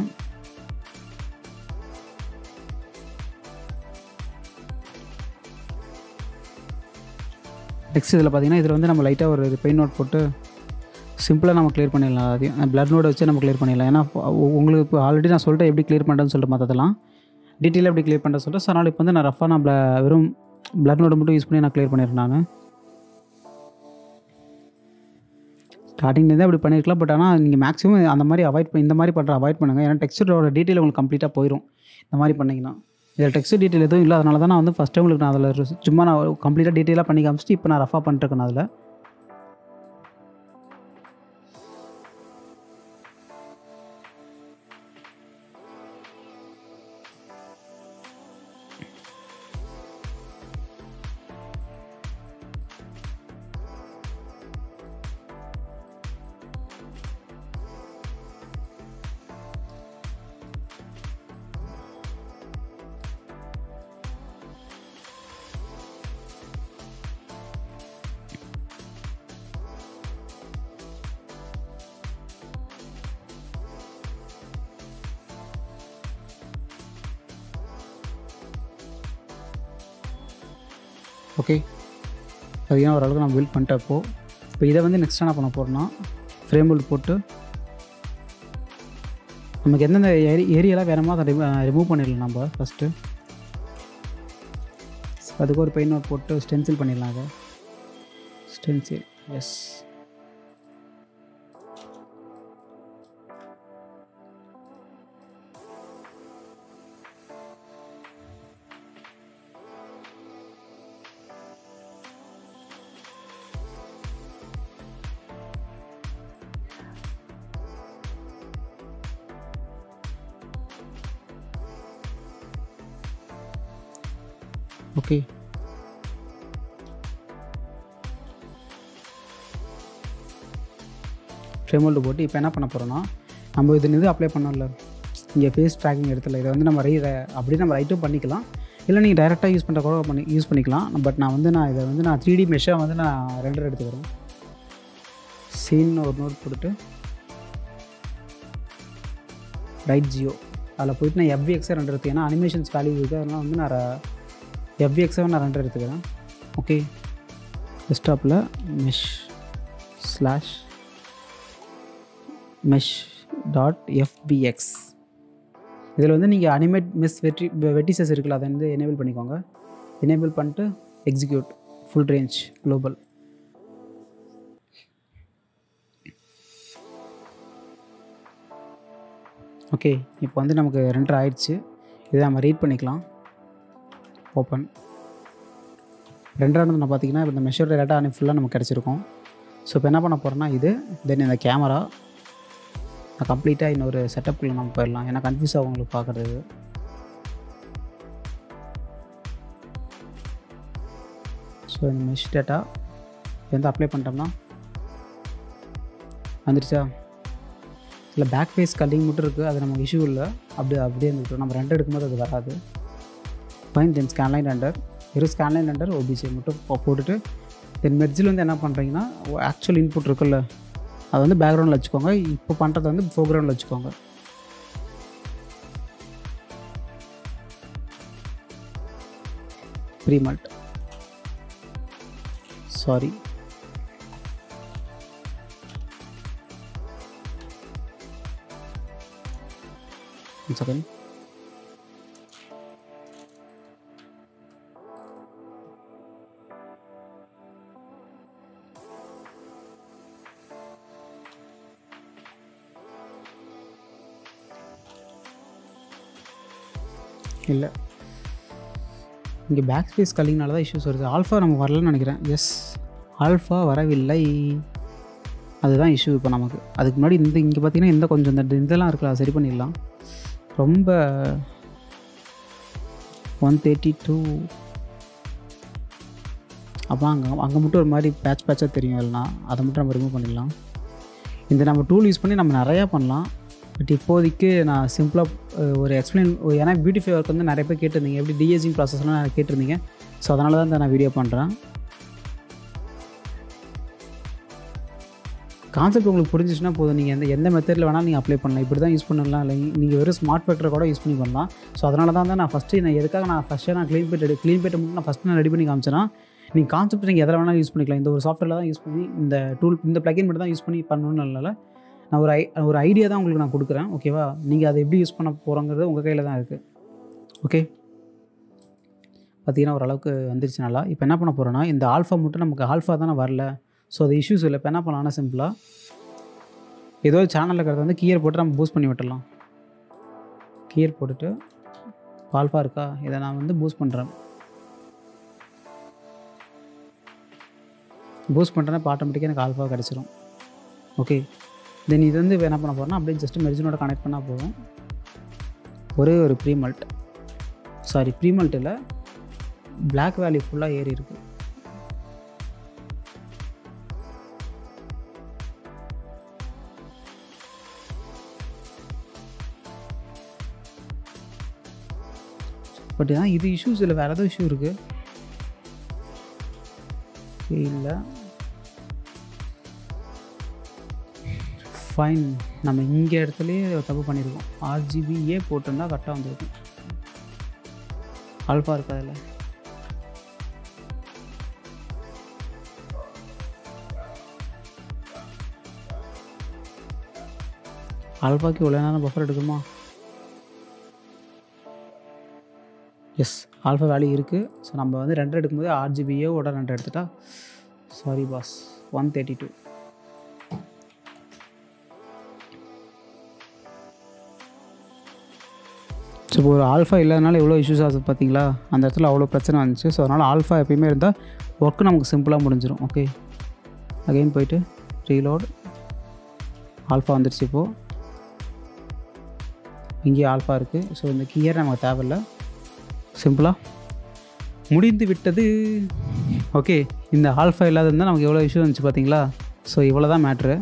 நெக்ஸ்ட் இதில் பார்த்தீங்கன்னா இதில் வந்து நம்ம லைட்டாக ஒரு பெயின் நோட் போட்டு சிம்பிளாக நம்ம க்ளியர் பண்ணிடலாம் அதையும் பிளட் நோட் வச்சு நம்ம க்ளியர் பண்ணிடலாம் ஏன்னா இப்போ உ- உங்களுக்கு இப்போ ஆல்ரெடி நான் சொல்லிட்டேன் எப்படி க்ளியர் பண்ணுறேன்னு சொல்லிட்டு மற்றதெல்லாம் டீட்டெயிலாக எப்படி க்ளியர் பண்ணுறேன் சொல்லிட்டு ஸோ அதனால் இப்போ வந்து நான் ரஃபாக நான் bla- வெறும் பிளட் நோட் மட்டும் யூஸ் பண்ணி நான் க்ளியர் பண்ணிடுறேன் நான் ஸ்டார்டிங்லேருந்தே அப்படி பண்ணியிருக்கலாம் பட் ஆனால் நீங்கள் மேக்ஸிமம் அந்த மாதிரி அவாய்ட் பண்ணி இந்த மாதிரி பண்ணுற அவாய்ட் பண்ணுங்கள் ஏன்னா டெக்ஸ்டரோட டீட்டெயில் உங்களுக்கு கம்ப்ளீட்டாக போயிடும் இந்த மாதிரி பண்ணிங்கன்னா இதில் டெக்ஸ்ட் டீட்டெயில் எதுவும் இல்லை அதனால தான் நான் வந்து ஃபஸ்ட்டு உங்களுக்கு நான் அதில் சும்மா நான் கம்ப்ளீட்டாக டீட்டெயிலாக பண்ணி காமிச்சிட்டு இப்போ நான் ரஃபாக பண்ணிட்டுருக்கேன் அதில் ஓகே பார்த்தீங்கன்னா ஓரளவுக்கு நான் பில்ட் பண்ணிட்டப்போ இப்போ இதை வந்து நெக்ஸ்ட் என்ன பண்ண போகிறோன்னா ஃப்ரேம் பில்ட் போட்டு நமக்கு எந்தெந்த ஏரி ஏரியாலாம் வேணுமோ அதை ரிமூவ் பண்ணிடலாம் நம்ம ஃபஸ்ட்டு அதுக்கு ஒரு பெயின் நோட் போட்டு ஸ்டென்சில் பண்ணிடலாம் அதை stencil yes okay frame hold போட்டு இப்போ என்ன பண்ண போகிறோன்னா நம்ம இது இது அப்ளை பண்ணோம்ல இங்கே ஃபேஸ் ட்ராக்கிங் இடத்துல இதை வந்து நம்ம ரை அப்படி நம்ம ரைட்டும் பண்ணிக்கலாம் இல்லை நீங்கள் டைரெக்டாக யூஸ் பண்ணுற கூட பண்ணி யூஸ் பண்ணிக்கலாம் பட் நான் வந்து நான் இதை வந்து நான் த்ரீ டி மெஷ்ஷாக வந்து நான் ரெண்டர் எடுத்துக்கிறேன் சீன் ஒரு நோட் போட்டுட்டு ரைட் ஜியோ அதில் போயிட்டு நான் எஃப்விஎக்ஸை ரெண்டு எடுத்து ஏன்னா அனிமேஷன்ஸ் வேல்யூ இருக்குது அதனால் வந்து நான் எஃப்விஎக்ஸை நான் ரெண்டு எடுத்துக்கிறேன் ஓகே டெஸ்க்டாப்பில் mesh slash mesh dot FX இதில் வந்து நீங்கள் அனிமேட் மிஸ் வெற்றி வெட்டிசஸ் இருக்குல்ல அதை வந்து எனேபிள் பண்ணிக்கோங்க எனேபிள் பண்ணிட்டு execute full range global okay இப்போ வந்து நமக்கு ரெண்டரை ஆயிடுச்சு இதை நம்ம ரீட் பண்ணிக்கலாம் ஓப்பன் ரெண்டாவது நான் பார்த்தீங்கன்னா இப்போ இந்த மெஷர் டேட்டா அன்னைக்கு ஃபுல்லாக நமக்கு கிடச்சிருக்கும் ஸோ இப்போ என்ன பண்ண போகிறோன்னா இது தென் இந்த கேமரா நான் கம்ப்ளீட்டாக இன்னொரு செட்டப்புக்குள்ள நம்ம போயிடலாம் ஏன்னா கன்ஃபியூஸ் ஆகும் உங்களுக்கு பார்க்குறது ஸோ இந்த மெஷ் டேட்டா வந்து அப்ளை பண்ணிட்டோம்னா வந்துருச்சா இல்லை பேக் ஃபேஸ் கல்லிங் மட்டும் இருக்குது அது நமக்கு இஷ்யூ இல்லை அப்படி அப்படியே இருந்துட்டு நம்ம ரெண்டு எடுக்கும்போது அது வராது ஃபைன் தென் ஸ்கேன்லைன் ரெண்டர் வெறும் ஸ்கேன்லைன் ரெண்டர் ஓபிசி மட்டும் போ- போட்டுட்டு தென் மெர்ஜில் வந்து என்ன பண்ணுறீங்கன்னா ஆக்சுவல் இன்புட் இருக்குல்ல அது வந்து பேக்ரவுண்டில் வச்சுக்கோங்க இப்போ பண்ணுறது வந்து ஃபோக்ரவுண்டில் வச்சுக்கோங்க ப்ரீமல்ட் சாரி செகண்ட் இல்லை இங்கே பேக் ஸ்பேஸ் கல்லிங்கனால தான் இஷ்யூஸ் வருது ஆல்ஃபா நமக்கு வரலன்னு நினைக்கிறேன் எஸ் ஆல்ஃபா வரவில்லை அதுதான் இஷ்யூ இப்போ நமக்கு அதுக்கு முன்னாடி இந்த இங்கே பார்த்தீங்கன்னா இந்த கொஞ்சம் இந்த இதெல்லாம் இருக்குல்ல அதை சரி பண்ணிடலாம் ரொம்ப ஒன் தேர்ட்டி டூ அப்போ அங்கே அங்கே மட்டும் ஒரு மாதிரி பேட்ச் பேட்சாக தெரியும் இல்லைனா அதை மட்டும் நம்ம ரிமூவ் பண்ணிடலாம் இந்த நம்ம டூல் யூஸ் பண்ணி நம்ம நிறையா பண்ணலாம் பட் இப்போதைக்கு நான் சிம்பிளாக ஒரு எக்ஸ்பிளைன் ஏன்னா பியூட்டிஃபை ஒர்க் வந்து நிறைய பேர் கேட்டிருந்தீங்க எப்படி டிஎஸ்சிங் ப்ராசஸ்லாம் நிறைய கேட்டிருந்தீங்க ஸோ அதனால தான் இந்த நான் வீடியோ பண்ணுறேன் கான்செப்ட் உங்களுக்கு புரிஞ்சிச்சுன்னா போதும் நீங்கள் எந்த எந்த மெத்தடில் வேணாலும் நீங்கள் அப்ளை பண்ணலாம் இப்படி தான் யூஸ் பண்ணலாம் இல்லை நீங்கள் வெறும் ஸ்மார்ட் ஃபேக்டரை கூட யூஸ் பண்ணி பண்ணலாம் ஸோ அதனால தான் தான் நான் ஃபஸ்ட்டு நான் எதுக்காக நான் ஃபஸ்ட்டு நான் க்ளீன் பேட் க்ளீன் பேட்டை மட்டும் நான் ஃபஸ்ட்டு நான் ரெடி பண்ணி காமிச்சேன்னா நீங்கள் கான்செப்ட் நீங்கள் எதில் வேணாலும் யூஸ் பண்ணிக்கலாம் இந்த ஒரு சாஃப்ட்வேரில் தான் யூஸ் பண்ணி இந்த டூல் இந்த ப்ளகின் மட்டும் தான் யூஸ் பண்ணி பண்ணணும்னு இல்லை நான் ஒரு ஐ ஒரு ஐடியா தான் உங்களுக்கு நான் கொடுக்குறேன் ஓகேவா நீங்கள் அதை எப்படி யூஸ் பண்ண போகிறோங்கிறது உங்கள் கையில் தான் இருக்குது ஓகே பார்த்தீங்கன்னா ஓரளவுக்கு வந்துருச்சு நல்லா இப்போ என்ன பண்ண போகிறோன்னா இந்த ஆல்ஃபா மட்டும் நமக்கு ஆல்ஃபா தானே வரல ஸோ அது இஷ்யூஸ் இல்லை இப்போ என்ன பண்ணலாம்னா சிம்பிளாக ஏதோ சேனலில் இருக்கிறத வந்து கியர் போட்டு நம்ம பூஸ்ட் பண்ணி விட்டுடலாம் கியர் போட்டுட்டு ஆல்ஃபா இருக்கா இதை நான் வந்து பூஸ்ட் பண்ணுறேன் பூஸ்ட் பண்ணுறேன்னா இப்போ ஆட்டோமேட்டிக்காக எனக்கு ஆல்ஃபா கிடச்சிரும் ஓகே தென் இது வந்து என்ன பண்ண போகிறோம்னா அப்படியே ஜஸ்ட் மெர்ஜினோட கனெக்ட் பண்ணால் போதும் ஒரே ஒரு ப்ரீமல்ட் சாரி ப்ரீமல்ட் இல்லை பிளாக் வேலி ஃபுல்லாக ஏறி இருக்கு பட் ஆனால் இது இஷ்யூஸ் இல்லை வேறு ஏதோ இஷ்யூ இருக்குது இல்லை ஃபைன் நம்ம இங்கே இடத்துலையே தப்பு பண்ணியிருக்கோம் ஆர்ஜிபியே போட்டிருந்தா கரெக்டாக வந்திருக்கும் ஆல்ஃபா இருக்கா அதில் ஆல்ஃபாக்கு இவ்வளோ நேரம் பஃபர் எடுக்குமா எஸ் ஆல்ஃபா வேல்யூ இருக்குது ஸோ நம்ம வந்து ரெண்டு எடுக்கும்போது ஆர்ஜிபியோட ரெண்டு எடுத்துட்டா sorry pass one thirty two so இப்போ ஒரு ஆல்ஃபா இல்லாதனால எவ்வளோ இஷ்யூஸ் ஆகுது பார்த்தீங்களா அந்த இடத்துல அவ்வளோ பிரச்சனை வந்துச்சு ஸோ அதனால் ஆல்ஃபா எப்பயுமே இருந்தால் ஒர்க்கு நமக்கு சிம்பிளாக முடிஞ்சிடும் ஓகே அகைன் போயிட்டு ரீலோட் ஆல்ஃபா வந்துருச்சு இப்போது இங்கேயே ஆல்ஃபா இருக்குது ஸோ இந்த கியர் நமக்கு தேவையில்லை சிம்பிளாக முடிந்து விட்டது ஓகே இந்த ஆல்ஃபா இல்லாத இருந்தால் நமக்கு எவ்வளோ இஷ்யூ வந்துச்சு பார்த்தீங்களா ஸோ இவ்வளோ தான் மேட்ரு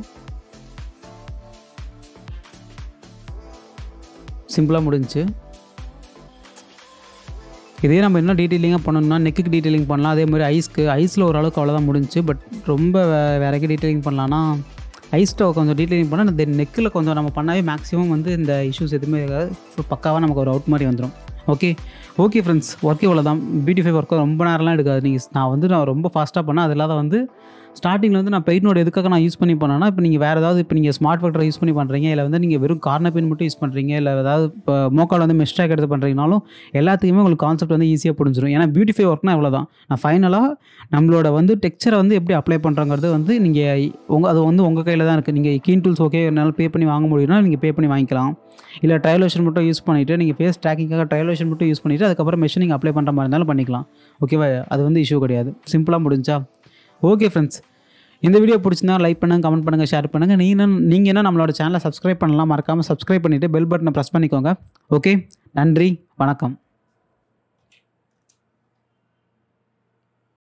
சிம்பிளாக முடிஞ்சுச்சு இதே நம்ம என்ன டீட்டெயிலிங்காக பண்ணணும்னா நெக்குக்கு டீட்டெயிலிங் பண்ணலாம் அதே மாதிரி ஐஸ்க்கு ஐஸில் ஓரளவுக்கு அவ்வளோதான் முடிஞ்சுச்சு பட் ரொம்ப வே வேறக்கு டீட்டெயிலிங் பண்ணலான்னா ஐஸ்ட்டை கொஞ்சம் டீட்டெயிலிங் பண்ணால் தென் நெக்கில் கொஞ்சம் நம்ம பண்ணாவே மேக்ஸிமம் வந்து இந்த இஷ்யூஸ் எதுவுமே இருக்காது Full பக்காவாக நமக்கு ஒரு அவுட் மாதிரி வந்துடும் ஓகே ஓகே ஃப்ரெண்ட்ஸ் ஒர்க்கே இவ்வளோ தான் பியூட்டிஃபை ஒர்க்கு ரொம்ப நேரம்லாம் எடுக்காது நீங்கள் நான் வந்து நான் ரொம்ப ஃபாஸ்ட்டாக பண்ணேன் அது இல்லாத வந்து ஸ்டார்டிங்கில் வந்து நான் பெயிட் நோட் எதுக்காக நான் யூஸ் பண்ணி பண்ணேன்னா இப்போ நீங்கள் வேறு ஏதாவது இப்போ நீங்கள் ஸ்மார்ட் ஃபேக்டரை யூஸ் பண்ணி பண்ணுறீங்க இல்லை வந்து நீங்கள் வெறும் கார்னர் பெயின் மட்டும் யூஸ் பண்ணுறீங்க இல்லை ஏதாவது இப்போ மோக்கால் வந்து மிஸ்டேக் எடுத்து பண்ணுறீங்கனாலும் எல்லாத்துக்குமே உங்களுக்கு கான்செப்ட் வந்து ஈஸியாக புரிஞ்சிடும் ஏன்னா பியூட்டிஃபை ஒர்க்னா இவ்வளோ தான் நான் ஃபைனலாக நம்மளோட வந்து டெக்ஸ்சரை வந்து எப்படி அப்ளை பண்ணுறங்கிறது வந்து நீங்கள் உங்கள் அது வந்து உங்கள் கையில் தான் இருக்குது நீங்கள் கீன் டூல்ஸ் ஓகே என்னால் பே பண்ணி வாங்க முடியும்னா நீங்கள் பே பண்ணி வாங்கிக்கலாம் இல்லை ட்ரையலேஷன் மட்டும் யூஸ் பண்ணிவிட்டு நீங்கள் ஃபேஸ் ட்ராக்கிங்காக ட்ரையலேஷன் மட்டும் யூஸ் பண்ணிவிட்டு அதுக்கப்புறம் மெஷினிங் அப்ளை பண்ணுற மாதிரி இருந்தாலும் பண்ணிக்கலாம் ஓகேவா அது வந்து இஷ்யூ கிடையாது சிம்பிளாக முடிஞ்சா ஓகே ஃப்ரெண்ட்ஸ் இந்த வீடியோ பிடிச்சிருந்தா லைக் பண்ணுங்கள் கமெண்ட் பண்ணுங்கள் ஷேர் பண்ணுங்கள் நீங்கள் நீங்கள் என்ன நம்மளோட சேனலை சப்ஸ்கிரைப் பண்ணலாம் மறக்காமல் சப்ஸ்கிரைப் பண்ணிவிட்டு பெல் பட்டனை ப்ரெஸ் பண்ணிக்கோங்க ஓகே நன்றி வணக்கம்